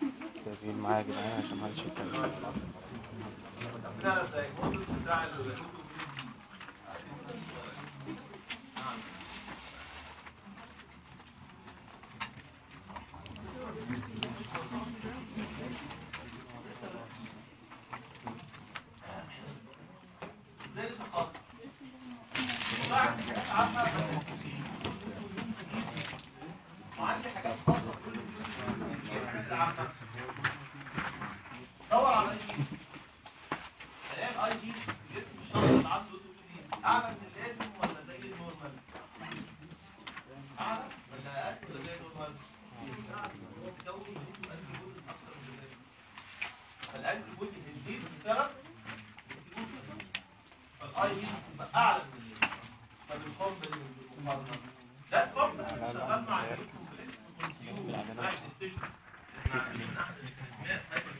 تسجيل معايا يا جدعان عشان محدش يتكلم ازاي نشخصها؟ بعد حاجات عامة وعندي حاجات خاصة بكل ايه الحاجات العامة؟ دور على الاي جي الاقي الاي جي جسم الشخص اللي عنده اوتوبيديا اعلى من اللازم ولا زي النورمال؟ اعلى ولا اقل ولا زي النورمال؟ الجو بيكون انتي بودي اكتر من اللازم فالانتي بودي بتزيد بسبب فالاي جي بتبقى اعلى من اللازم فبالقرب بالمقارنه ده القرب ده شغال مع الكومبلكس قاعد التشو مع من احد الكلمات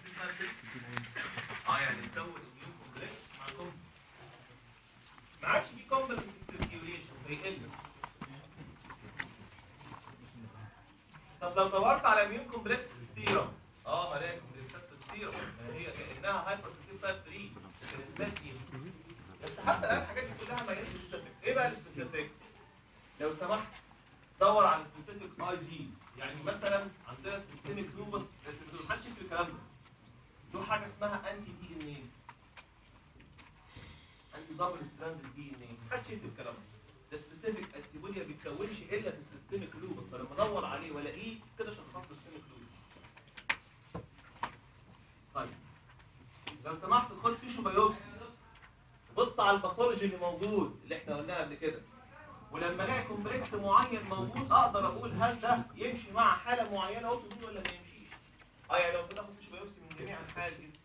اه يعني تكون النيو كومبلكس مع كومبلكس ما عادش في كومبلكس سيركيوليشن بيقل طب لو دورت على ميون كومبلكس في السيرم اه هلاقي كومبلكسات في السيرم ما هي كانها هايبر تايب 3 كريستاتين بس حتى الان الحاجات دي كلها ما هيش سبيسيفيك ايه بقى السبيسيفيك لو سمحت دور على سبيسيفيك اي جي يعني مثلا عندنا سيستميك لوبس ما حدش يكتب الكلام ده له حاجه اسمها انتي دي ان ايه انتي دبل ستراند دي ان ايه ما حدش يكتب الكلام ده ده سبيسيفيك انتي بودي ما بيتكونش الا في السيستميك لوبس فلما ادور عليه والاقيه كده شخصت سيستميك لوبس طيب لو سمحت خد تيشو بايوبسي بص على الباثولوجي اللي موجود اللي احنا قلناه قبل كده ولما الاقي كومبلكس معين موجود اقدر اقول هل ده يمشي مع حاله معينه او تقول ولا ما يمشيش اه يعني لو كده اخد تيشو بايوبسي من جميع انحاء الجسم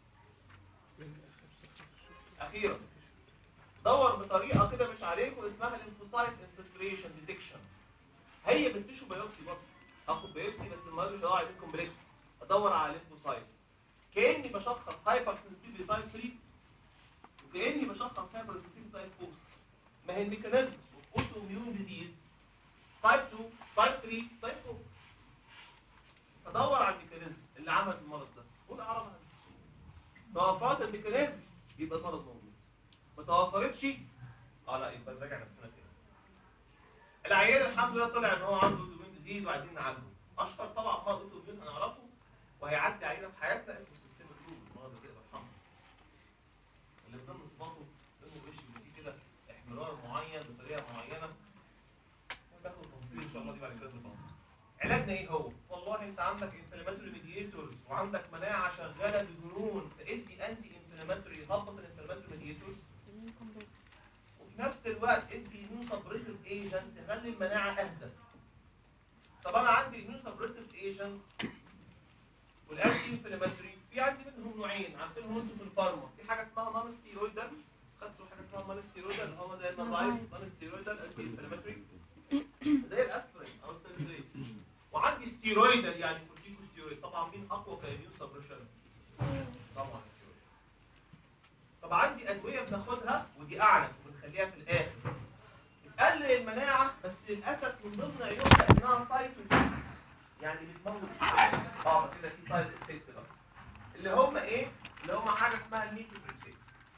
اخيرا دور بطريقه كده مش عليكم اسمها الانفوسايت انفلتريشن ديتكشن هي بالتيشو بايوبسي برضه اخد بايوبسي بس المره مش هدور على كومبلكس ادور على الانفوسايت كاني بشخص هايبر سنسيتيفيتي تايب 3 وكاني بشخص هايبر سنسيتيفيتي تايب 4 ما هي الميكانيزم اوتو اميون ديزيز تايب 2 تايب 3 تايب 4 ادور على الميكانيزم اللي عمل المرض ده قول اعرفها توفرت الميكانيزم يبقى المرض موجود ما توفرتش اه لا يبقى نراجع نفسنا كده العيان الحمد لله طلع ان هو عنده اوتو اميون ديزيز وعايزين نعالجه اشهر طبعا مرض اوتو اميون هنعرفه وهيعدي علينا في حياتنا اسمه سيستم كلوب المرض ده كده بالحمد اللي من ضمن صفاته انه وش فيه كده احمرار معين بطريقه معينه هتاخد تفاصيل ان شاء الله دي بعد كده بالفضل علاجنا ايه هو؟ والله انت عندك انفلاماتوري ميديتورز وعندك مناعه شغاله للجنون فادي انتي انفلاماتوري يهبط الانفلاماتوري ميديتورز وفي نفس الوقت ادي اميون سبريسيف ايجنت تخلي المناعه اهدى طب انا عندي اميون سبريسيف ايجنت والانتي انفلاماتوري في عندي منهم نوعين عارفينهم انتوا في الفارما في حاجه اسمها نون ستيرويدال خدتوا حاجه اسمها نون ستيرويدال اللي هم زي النازايلز نون ستيرويدال انتي انفلاماتوري زي الاسبرين او السلسليت وعندي ستيرويدال يعني كورتيكو ستيرويد طبعا مين اقوى كايميون سبريشن طبعا الستيرويد طب عندي ادويه بناخدها ودي اعنف وبنخليها في الاخر بتقلل المناعه بس للاسف من ضمن عيوبها انها سايتو يعني بتموت اه كده في سايد افكت بقى اللي هم ايه اللي هم حاجه اسمها الميتوبريسيت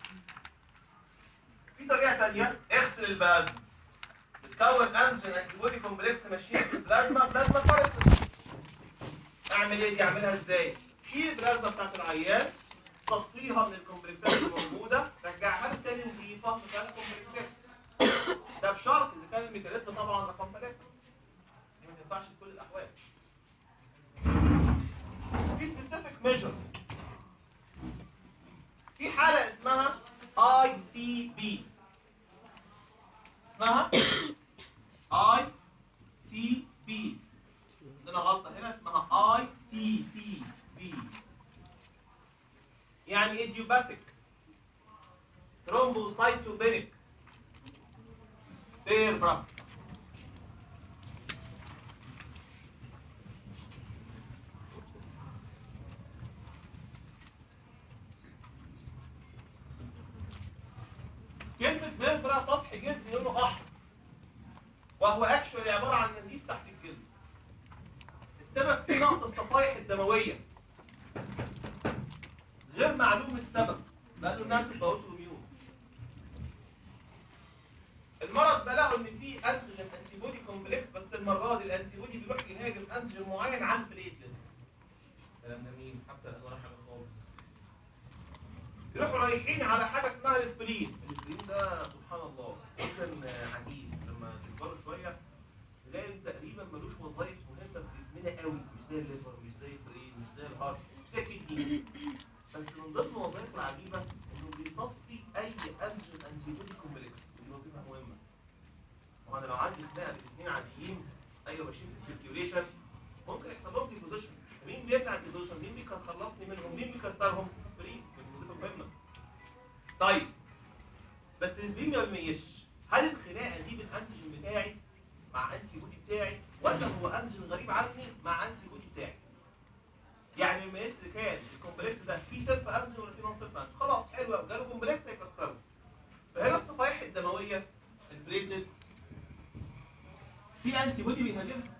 في طريقه ثانيه اغسل البلازما بتكون انجن انتي بودي كومبلكس ماشيين في البلازما بلازما فارس اعمل ايه دي اعملها ازاي شيل البلازما بتاعت العيان صفيها من الكومبلكسات اللي موجوده رجعها له تاني نظيفه مكانها كومبلكسات ده بشرط اذا كان الميكانيزم طبعا رقم ثلاثه دي ما تنفعش في كل الاحوال في specific measures في حالة اسمها ITB اسمها ITB عندنا غلطة هنا اسمها ITTB يعني idiopathic thrombocytopenic بير برام كلمة بيربرا سطح جلد لونه أحمر وهو اكشولي عبارة عن نزيف تحت الجلد السبب في نقص الصفائح الدموية معلوم السبب قالوا انها تبقى اوتو اميون المرض ده لقوا ان في انتيجين انتي بودي كومبلكس بس المره دي الانتي بودي بيروح يهاجم انتيجين معين على البليتلتس الكلام ده مين حتى الان ولا حاجه خالص يروحوا رايحين على حاجه اسمها الاسبرين الاسبرين ده سبحان الله جدا عجيب لما تكبروا شويه تلاقي تقريبا ملوش وظائف مهمه في جسمنا قوي مش زي الليفر مش زي البرين مش زي الهارت مش زي الكدني بس من ضمن وظائفه العجيبه انه بيصفي اي انجن انتي بودي كومبلكس ودي وظيفه مهمه وانا لو عندي خناقه بين اثنين عاديين ايوه ماشيين في السيركيوليشن ممكن يحصل لهم ديبوزيشن مين بيمنع الديبوزيشن مين بيخلصني منهم مين بيكسرهم اسبرين دي وظيفه مهمه طيب بس الاسبرين ما بيميزش هل الخناقه دي بالانتيجين بتاعي مع انتي بودي بتاعي ولا هو انتيجين غريب عني مع انتي بودي بتاعي يعني لما يس كان الكومبلكس ده فيه سيلف انتيجين ولا فيه نون سيلف انتيجين خلاص حلو قوي جاله كومبلكس هيكسره فهنا الصفائح الدمويه البليتلتس في انتي بودي بيهاجمها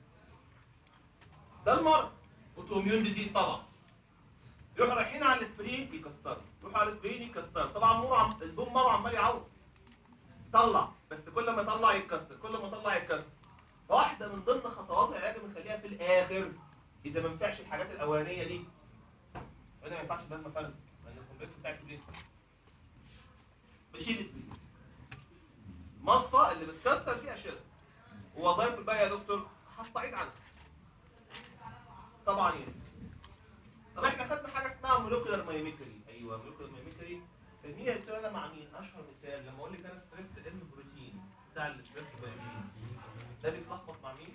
ده المرض اوتوميون ديزيز طبعا يروحوا رايحين على الاسبرين يكسروا يروحوا على الاسبرين يكسروا طبعا مر عم... البوم مر عمال يعوض طلع بس كل ما يطلع يتكسر كل ما يطلع يتكسر واحده من ضمن خطوات العلاج بنخليها في الاخر اذا ما ينفعش الحاجات الاولانيه دي انا ما ينفعش ده فارس لان الكومبلكس بتاعك كبير بشيل اسبرين مصفى اللي بتكسر فيها شيلها ووظائف الباقي يا دكتور هستعيد عنها طبعا يعني طب احنا خدنا حاجه اسمها مولكيولار مايميكري ايوه مولكيولار مايميكري مين قلت انا مع مين اشهر مثال لما اقول لك انا ستريبت ام بروتين بتاع الستريبت بايوجينز ده بيتلخبط مع مين؟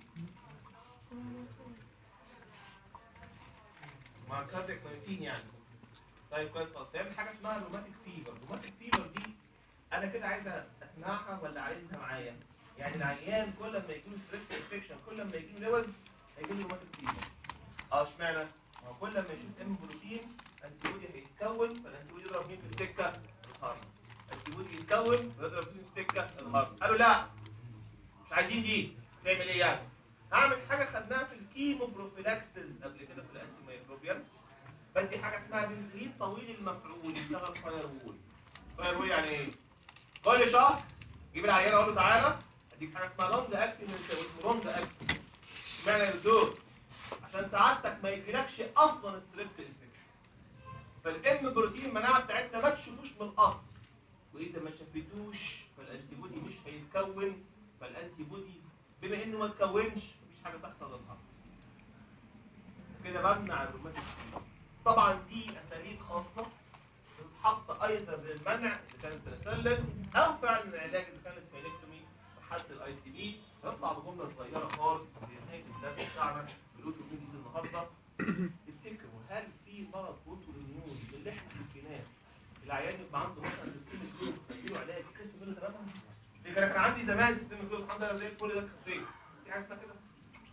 مع كارديك مايوسين يعني طيب كويس خالص تعمل حاجه اسمها روماتيك فيفر روماتيك فيفر دي انا كده عايز اقنعها ولا عايزها معايا يعني العيان كل ما يجيله ستريبت انفكشن كل ما يجيله لوز هيجيله روماتيك فيفر اه اشمعنى؟ ما هو كل ما يشوف ام بروتين انتي بودي هيتكون فالانتي بودي يضرب مين في السكه؟ الهارت انتي بودي يتكون ويضرب مين في السكه؟ الهارت قالوا لا مش عايزين دي تعمل ايه يعني؟ هعمل حاجه خدناها في الكيمو بروفيلاكسز قبل كده في الانتي مايكروبيال بدي حاجه اسمها بنزلين طويل المفعول يشتغل فاير وول فاير وول يعني ايه؟ كل شهر جيب العيان اقول له تعالى اديك حاجه اسمها لونج اكتنج اسمه لونج اكتنج اشمعنى يا دكتور؟ عشان سعادتك ما يجيلكش اصلا ستريبت انفكشن فالام بروتين المناعه بتاعتنا ما تشوفوش من الاصل واذا ما شفتوش فالانتي بودي مش هيتكون فالانتي بودي بما انه ما تكونش مفيش حاجه تحصل للهارت كده بمنع الروماتيك طبعا دي اساليب خاصه بتتحط ايضا للمنع اذا كانت بنسلم او فعلا العلاج اذا كان سبايلكتومي بحد الاي تي بي نطلع بجمله صغيره خالص في نهايه الدرس بتاعنا بالاوتو ديز النهارده تفتكروا هل في مرض اوتو اميون اللي احنا حكيناه العيان يبقى عنده مثلا سيستم كلوب تديله علاج يخف منه تماما؟ دي كان كان عندي زمان سيستم كلوب الحمد لله زي الفل ده خفيت في حاجه اسمها كده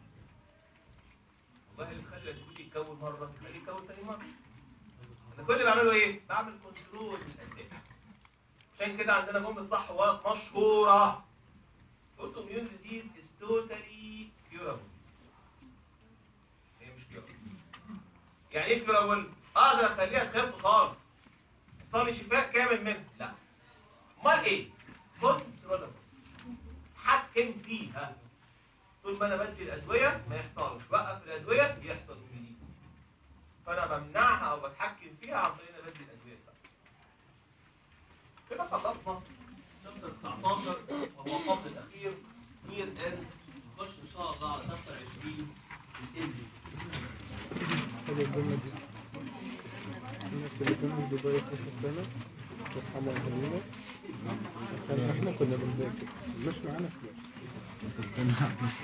والله اللي بيخلي الانتيبيوتيك يتكون مره يخليه يتكون تاني مره انا كل اللي بعمله ايه؟ بعمل كنترول للانتاج عشان كده عندنا جمله صح وغلط مشهوره autoimmune disease is totally curable هي مش curable يعني ايه curable؟ اقدر اخليها تخف خالص يحصل لي شفاء كامل منها لا امال ايه؟ controllable حكم فيها طول ما انا بدي الادويه ما يحصلش وقف الادويه يحصل جديد فانا بمنعها او بتحكم فيها عن طريق ان انا بدي الادويه بتاعتي كده خلصنا شابتر 19 وهو الفصل الاخير نير اند نخش ان شاء الله على شابتر 20 الانجليزي هذه الجملة دي الناس اللي كانوا في دبي في السنة تتحمل جميلة كان احنا كنا بنذاكر مش معانا فلوس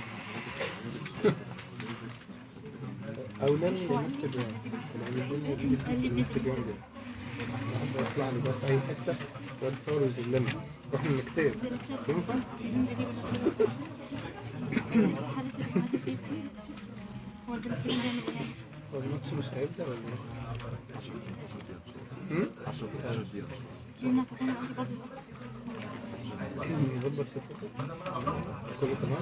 أولا الانستجرام الجملة دي في الانستجرام دي واحد يطلع لي بقى في أي حتة واد صور يجيب لنا واحنا نكتب ينفع؟ هو البنسلين بيعمل ايه؟ هو الماتش مش هيبدأ ولا ايه؟ هم؟ لأنها تكون عندي بعض نظبط خطتك كله تمام؟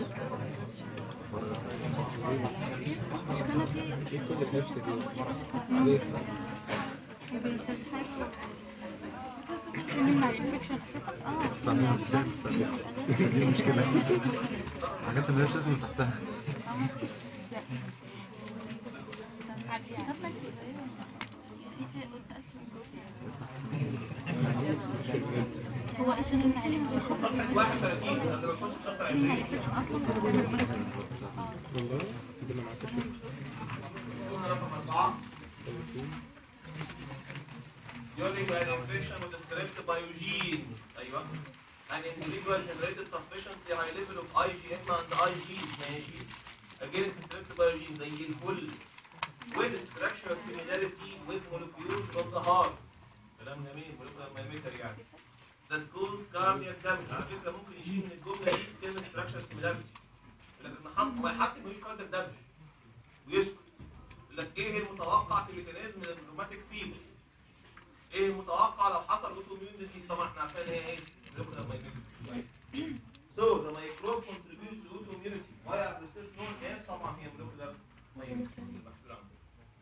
المشكلة في ايه كل الناس دي؟ ليه؟ بيرسل حاجة عشان نمنع الانفكشن اساسا اه استعملها مش لازم تستعملها دي مشكلة حاجات اللي مش لازم تحتها هو عشان نمنع الانفكشن 31 قبل ما نخش في شابتر 20 اصلا بتعمل مشاكل والله ربنا معاك يا شيخ قلنا رقم 4 During an infection with strep by Eugene ايوه an individual generated sufficiently high level of IgM and IG ماشي against strep by Eugene زي الفل with structural similarity with molecules of the heart كلام جميل molecular mimicry يعني that cause cardiac damage على فكره ممكن يشيل من الجمله دي كلمه structural similarity يقول لك ان حصل ما حد ملوش cardiac damage ويسكت يقول لك ايه المتوقع في الميكانيزم من الروماتيك فيبر ايه المتوقع لو حصل اوتو اميون ديزيز طبعا احنا عارفين هي ايه molecular mimicry. so the microbe contribute to autoimmunity why are process known as طبعا هي molecular mimicry المحصول عندنا.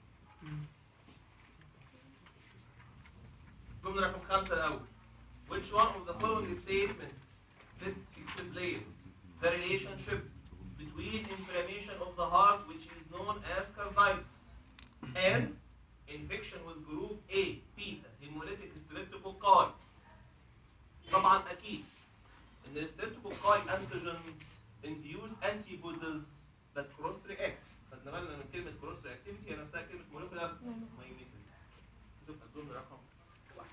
جملة رقم خمسة الأول Which one of the following statements best explains the relationship between inflammation of the heart which is known as carditis and infection with group A beta hemolytic streptococci طبعا أكيد إن السترeptococci antigens induce antibodies that cross react خدنا بالنا من كلمة cross reactivity هي نفسها كلمة molecular mimicry تبقى الجملة رقم واحد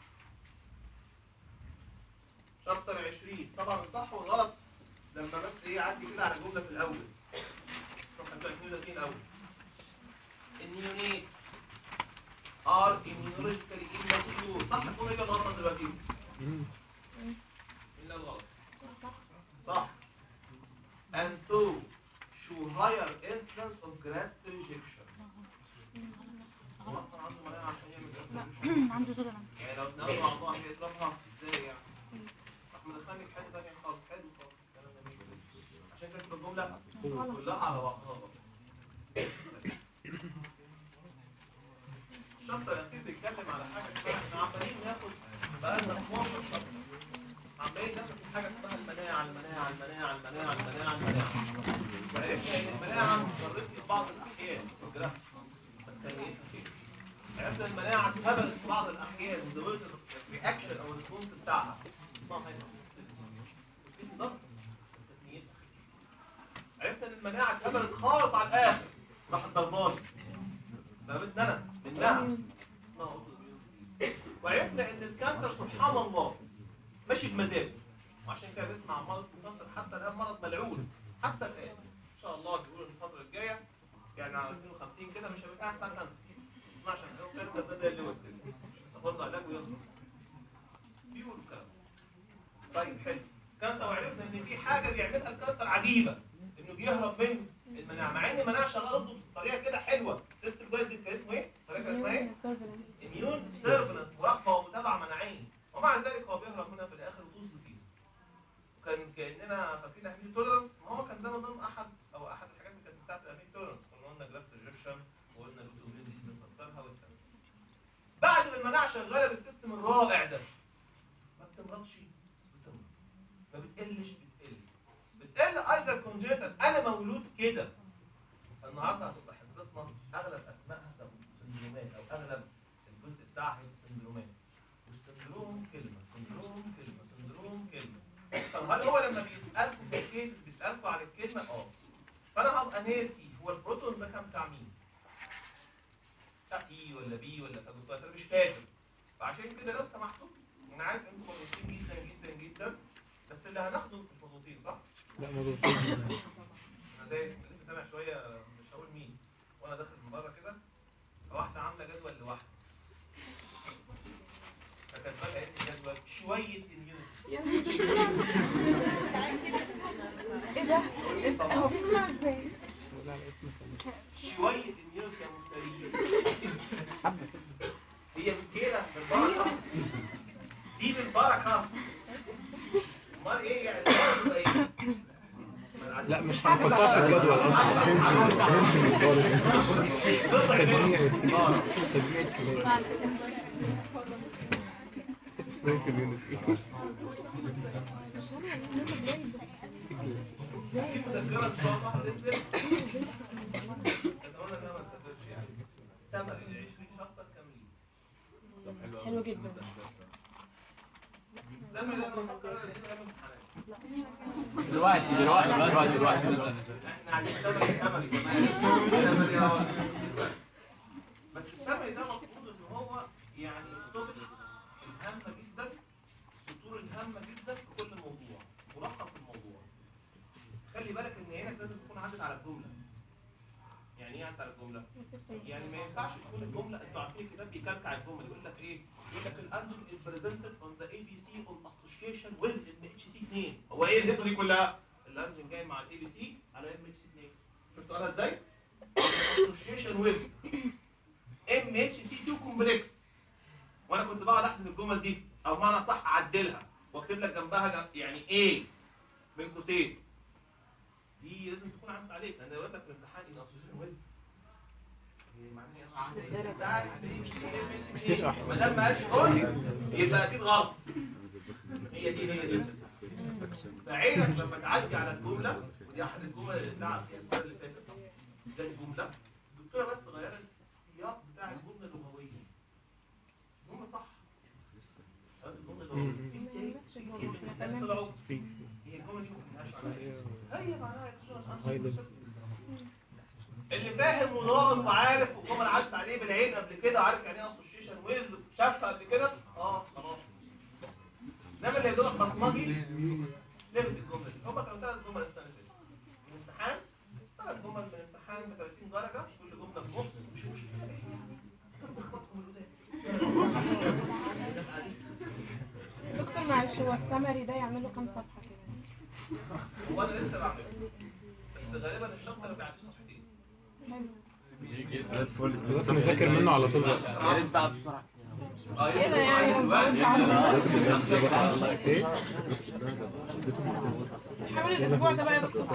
شابتر 20 طبعا الصح والغلط لما بس ايه عدي كده على جمله في الاول صفحه 32 الاول النيونيتس ار immunologically immature صح الجمله دي ولا غلط دلوقتي؟ مم. الا الغلط صح and so show higher incidence of graft rejection هو اصلا عنده مناعه عشان يعمل graft rejection عنده تولرانس يعني لو اتنقلوا على بعض كده يضربها ازاي يعني؟ راح مدخلني في حته ثانيه خالص حلو خالص الكلام ده جميل. عشان كده تبقى الجمله كلها على بعضها غلط. الشابتر الاخير بيتكلم على حاجه اسمها احنا عمالين ناخد بقالنا 12 شابتر عمالين ناخد في حاجه اسمها المناعه المناعه المناعه المناعه المناعه المناعه فعرفنا ان المناعه استمرت في بعض الاحيان الجرافيك بس كان ايه عرفنا المناعه اتهبلت في بعض الاحيان وزودت الرياكشن او الريسبونس بتاعها اسمها هايبر ضغط عرفنا ان المناعه اتهبلت خالص على الاخر راحت ضرباني ضربتني انا منها اسمها اوتو وعرفنا ان الكانسر سبحان الله ماشي بمزاجه وعشان كده بنسمع عن مرض اسمه كانسر حتى الان مرض ملعون حتى الان ان شاء الله بيقولوا ان الفتره الجايه يعني على 2050 كده مش هيبقى اسمها كانسر ما تسمعش عن الكانسر ده زي اللوز كده تاخد له علاج ويخلص بيقولوا الكلام ده. طيب حلو كانسر وعرفنا ان في حاجه بيعملها الكانسر عجيبه انه بيهرب من المناعه مع ان المناعه شغاله ضده بطريقه كده حلوه سيستم كويس جدا كان اسمه ايه؟ الطريقه كان اسمها ايه؟ اميون سيرفلنس مراقبه ومتابعه مناعيه ومع ذلك هو بيهرب منها في الاخر وطز فيه وكان كاننا فاكرين اهميه تولرنس ما هو كان ده من ضمن احد او احد الحاجات اللي كانت بتاعت اهميه تولرنس كنا قلنا جرافت ريجكشن وقلنا الاوتومين دي بتفسرها والكلام بعد ما المناعه شغاله بالسيستم الرائع ده ما بتمرضش بتمرض ما بتقلش بتقل بتقل ايضا كونجيتال انا مولود كده النهارده هتبقى حصتنا اغلب اسمائها سندرومات او اغلب الجزء بتاعها سندرومات والسندروم كلمه سندروم كلمه سندروم كلمه طب هل هو لما بيسالكم في الكيس بيسالكم عن الكلمه اه فانا هبقى ناسي هو البروتون ده كان بتاع مين؟ بتاع تي ولا بي ولا فاجوسايت انا مش فاكر فعشان كده لو سمحتوا انا عارف انتم مضغوطين جدا جدا جدا بس اللي هناخده مش مضغوطين صح؟ لا مضغوط انا زي لسه سامع شويه مش هقول مين وانا داخل من بره كده واحده عامله جدول لوحدها فكانت بقى قالت لي جدول شويه اميونيتي ايه ده؟ انت هو بيسمع ازاي؟ لا لا اسمه ثاني. شويه اميونيتي يا مفتريين هي بالكيله بالبركه دي بالبركه امال ايه يعني البركة تبقى ايه؟ لا مش هنحطها في الجدول اصلا تطلع تجميع منه. الكلور. اه تجميع الكلور. شوية كوميونتي في مذكره ان شاء الله هتنزل اتمنى انها ما تسافرش يعني سمري ل 20 شابتر كاملين حلو جدا السمري ده انا بفكر انزل امتحانات دلوقتي دلوقتي دلوقتي دلوقتي احنا عايزين سمري سمري أهو. بس السمري ده المفروض ان هو يعني التوبكس الهامه جدا السطور الهامه جدا في كل موضوع ملخص الموضوع خلي بالك ان عينك لازم تكون عدت على الجمله يعني ايه عدت على الجمله يعني ما ينفعش تكون الجمله انتوا عارفين الكتاب بيكلكع الجمله يقول لك ايه يقول لك الانجل از بريزنتد اون ذا اي بي سي اون اسوشيشن وذ ام اتش سي 2 هو ايه الهيصه دي كلها الانجل جاي مع الاي بي سي على ام اتش سي 2 شفتوا قالها ازاي اسوشيشن وذ ام اتش سي 2 كومبلكس وانا كنت بقعد احسب الجمل دي او بمعنى صح اعدلها واكتب لك جنبها جنب يعني ايه بين قوسين دي لازم تكون عدت عليك لان دلوقتي في الامتحان ان اسوشيشن وذ ما دام ما قالش قول يبقى اكيد غلط هي دي هي دي فعينك لما تعدي على الجمله ودي احد الجمل اللي اتلعب فيها السنه اللي فاتت ده الجمله الدكتوره بس غيرت السياق بتاع الجمله لغويا الجمله صح هذه الجمله لغويه انت ايه؟ في كتير من الناس طلعوا في هي الجمله دي ما فيهاش عليها هي معناها هايدر. اللي فاهم وناقد وعارف والجمل عدت عليه بالعين قبل كده عارف يعني ايه اسوشيشن ويز شافها قبل كده اه خلاص انما اللي يدور بصمجي لبس الجمله دي هم كانوا ثلاث جمل السنه اللي فاتت الامتحان ثلاث جمل من الامتحان ب 30 درجه كل جمله بنص مش مشكله أنا بخبطهم الولاد. دكتور معلش هو السمري ده يعمل له كام صفحه كده هو انا لسه بعمله بس غالبا الشابتر ما بيعديش صفحتين حلو خلاص نذاكر منه على طول بقى يا ريت بقى بسرعه آه، كده يعني لو دلوقتي. زودت عشرة. ايه؟ حاول الاسبوع ده بقى يا دكتور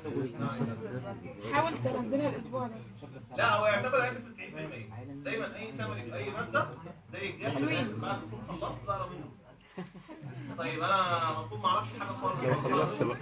حاول تنزلها الاسبوع ده لا هو يعتبر علم بنسبة 90% دايما اي سمري في اي ماده ده يتجاب حلوين. بعد ما تكون خلصت تقرا منه طيب انا المفروض ما اعرفش حاجه خالص لو خلصت بقى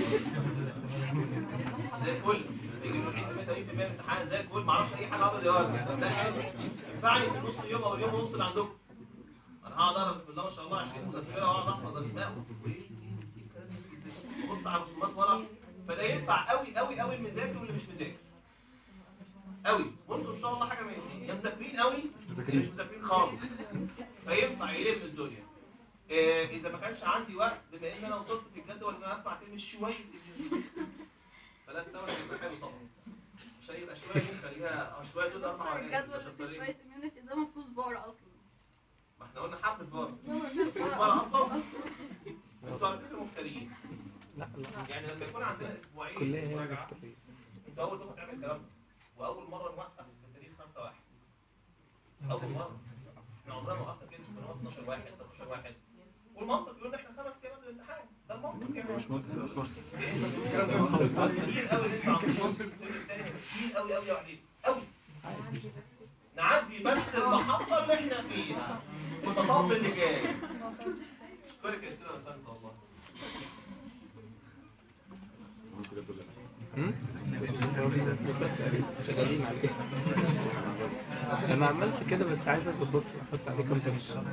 زي الفل تيجي له 90% من الامتحان زي الفل ما اعرفش اي حاجه ابدا يا ولد ده حلو ينفعني في نص يوم او اليوم ونص اللي عندكم انا هقعد اقرا بسم الله ما شاء الله 20 مذكره واقعد احفظ اسماء وايه إيه الكلام ده؟ بص على الرسومات ورا فده ينفع قوي قوي قوي المذاكر واللي مش مذاكر قوي وانتوا ان شاء الله حاجه من الاثنين يا مذاكرين قوي يا مش مذاكرين خالص فينفع يلم الدنيا آه، اذا ما كانش عندي وقت بما ان انا وصلت في الجدول ان انا اسمع كلمه شويه إنجليزي. فلا استوعب يبقى حلو طبعا عشان يبقى شويه دي خليها اه شويه دول اربع دكتور حاجات الجدول اللي فيه عشان شوية immunity ده ما فيهوش بار اصلا ما احنا قلنا حبه بار ما فيهوش مش بار بار اصلا اصلا انتوا على فكره مفتريين لا لا يعني لما يكون عندنا اسبوعين كلها هي مراجعة، مفترية انت اول دفعه تعمل الكلام ده واول مره نوقف في تاريخ 5 1 اول مره احنا عمرنا ما وقفنا كده كنا وقفنا 12 واحد 13 واحد والمنطق يقول ان احنا خمس ايام قبل الامتحان ده المنطق يعني مش منطقي خالص كتير قوي لسه كتير قوي قوي عليك قوي نعدي بس المحطه اللي احنا فيها وتطبق اللي جاي اشكرك يا استاذ حسن والله شغالين عليه انا عملت كده بس عايز اظبط احط عليه كام درجه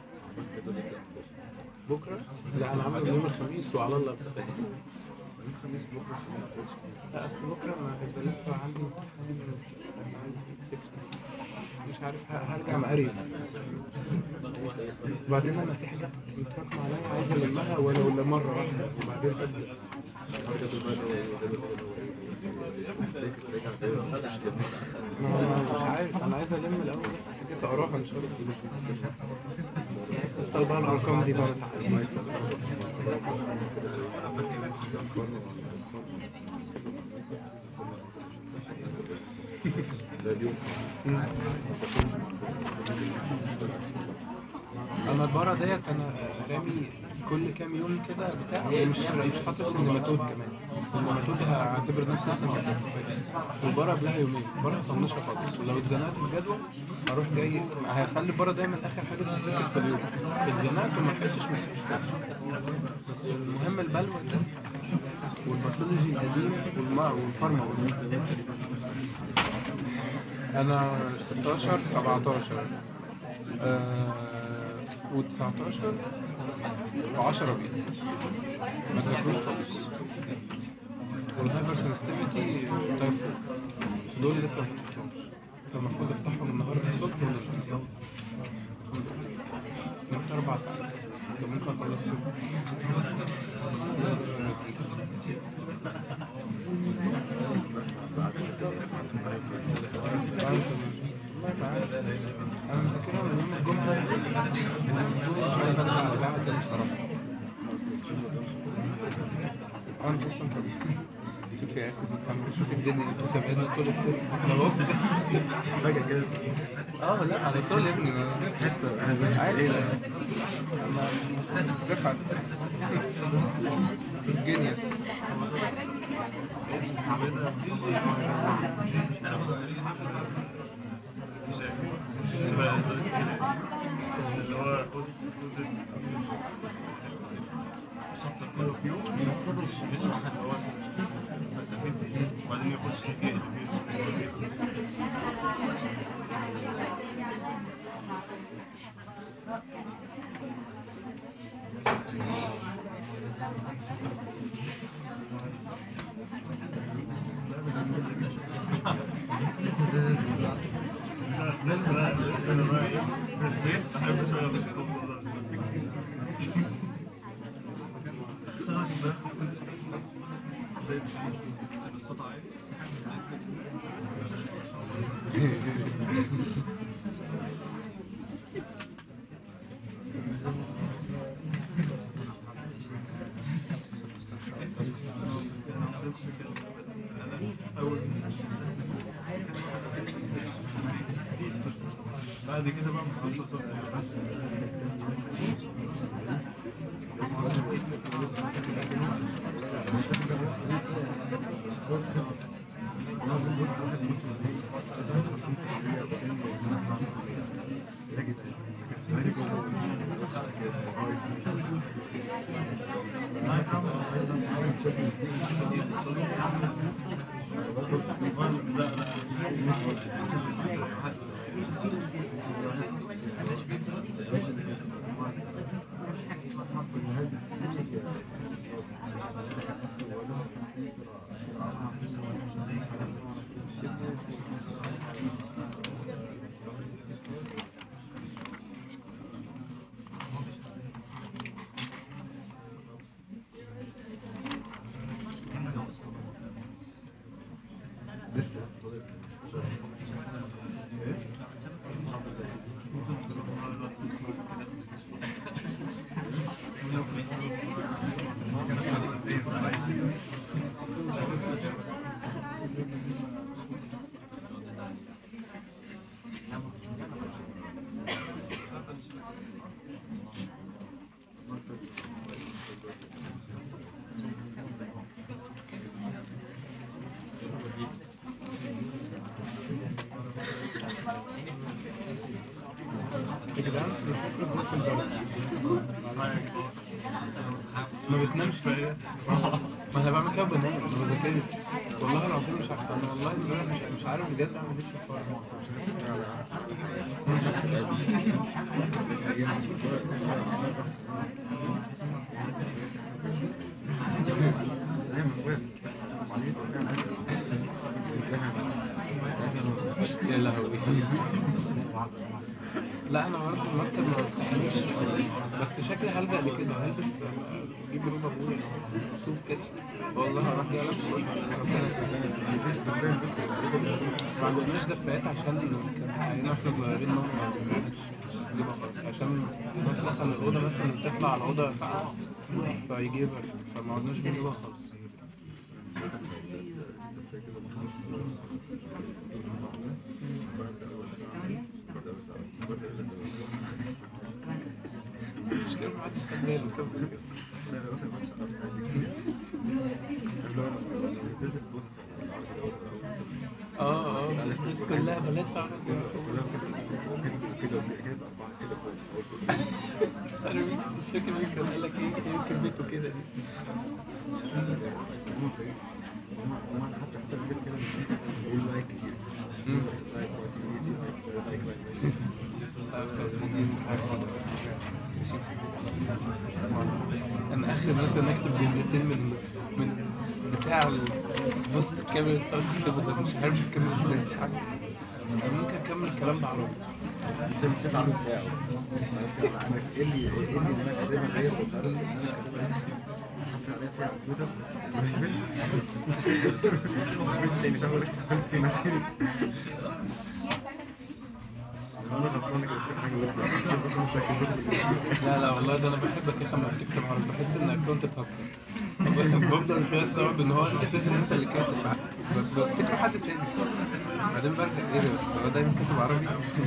بكره لا انا عامله يوم الخميس وعلى الله بس. الخميس بكره لا اصل بكره ما هيبقى لسه عندي امتحان أنا عندي سكشن. مش عارف ه- هرجع مقري وبعدين انا في حاجات متراكمه عليا عايز المها ولو لمره واحده وبعدين ابدا ما ما- مش عارف انا عايز الم الاول بس حاجات اقراها ان شاء الله طبعا الارقام دي برضه ده اليوم انا البارة ديت انا رامي كل كام يوم كده بتاع مش مش حاطط النماتود كمان لما تقول هعتبر نفسي لسه ما كفاية والبره قبلها يومين بره طنشها خالص ولو اتزنقت في الجدول هروح جاي هيخلي بره دايما اخر حاجه تذاكر في اليوم اتزنقت وما لحقتش مش مشكله بس المهم البلوى ده والباثولوجي القديم والما والفارما والميكانيك. انا 16 17 آه و19 و10 بيت ما تذاكروش خالص والهايبر سنسيتيفيتي تايب 4 دول لسه ما فتحتهمش فالمفروض افتحهم النهارده الصبح ونزل نمت اربع ساعات ده ممكن اخلص انا مذاكرها من يوم الجمعه مش عايز ارجع على الجامعه تاني بصراحه انا بص انت شوف يا اخي سبحان الله شوف الدنيا انتوا سابقين طول الترم اهو فجأة كده اه لا على طول يا ابني تحس انا عادي ايه انا رفعت جينيوس اللي هو الشابتر كله في يوم يشرح اللي هو وبعدين يخش يقلب الناس بقى انا بقى ايه في البيت بحب اشغل الصوت ده الصوت عالي بعد كده بقى ما اعرفش اوصل يا جدعان بتذاكروا ازاي في البلد؟ ما بتنامش ليه؟ ما انا بعمل كده بنام ما بذاكرش والله العظيم مش عارف انا والله امبارح مش مش عارف بجد اعمل ايه في الحوار ده. يا لهوي لا انا برضه المكتب ما بستحملش بس شكلي هلجأ لكده هلبس اجيب روب ابويا صوف كده والله هروح جاي لابس ربنا يسلمك ما عندناش دفايات عشان كان حقنا واحنا صغيرين نوم ما بنعملش نجيبها خالص عشان تدخل الأوضة مثلا تطلع على الأوضة ساعة فيجي برد فما عدناش بنجيبها خالص مش كده محدش خد باله نزلت البوست اه اه الناس كلها بنات شعرها كلها كده كده كده أربعة كده فوق مش عارف مين مش فاكر مين كان قال لك ايه ايه كلمته كده دي وأنا حتى حسيت كده كده نسيت أقول لايك كتير لايك واتي سي لايك لايك انا اخر مثلا اكتب جملتين من من بتاع البوست كامل اللي بتقعد تكتبه ده مش عارف اكمل ازاي مش عارف أنا ممكن اكمل الكلام ده عربي عشان شايف العمل بتاعه عندك ايه اللي ايه اللي انا كاتبها هي كنت عارف ان انا كاتبها حاطط عليها فيها على تويتر بنت تاني مش عارف اقول لك قلت كلمه تاني انا غلطان كده كنت حاجه غلط لا لا والله ده انا بحبك يا اخي لما بتكتب عربي بحس ان اكونت اتهكر بفضل شويه استوعب ان هو اساسا انت اللي كاتب ب- بفتكر حد تاني بعدين برجع ايه ده هو دايما كاتب عربي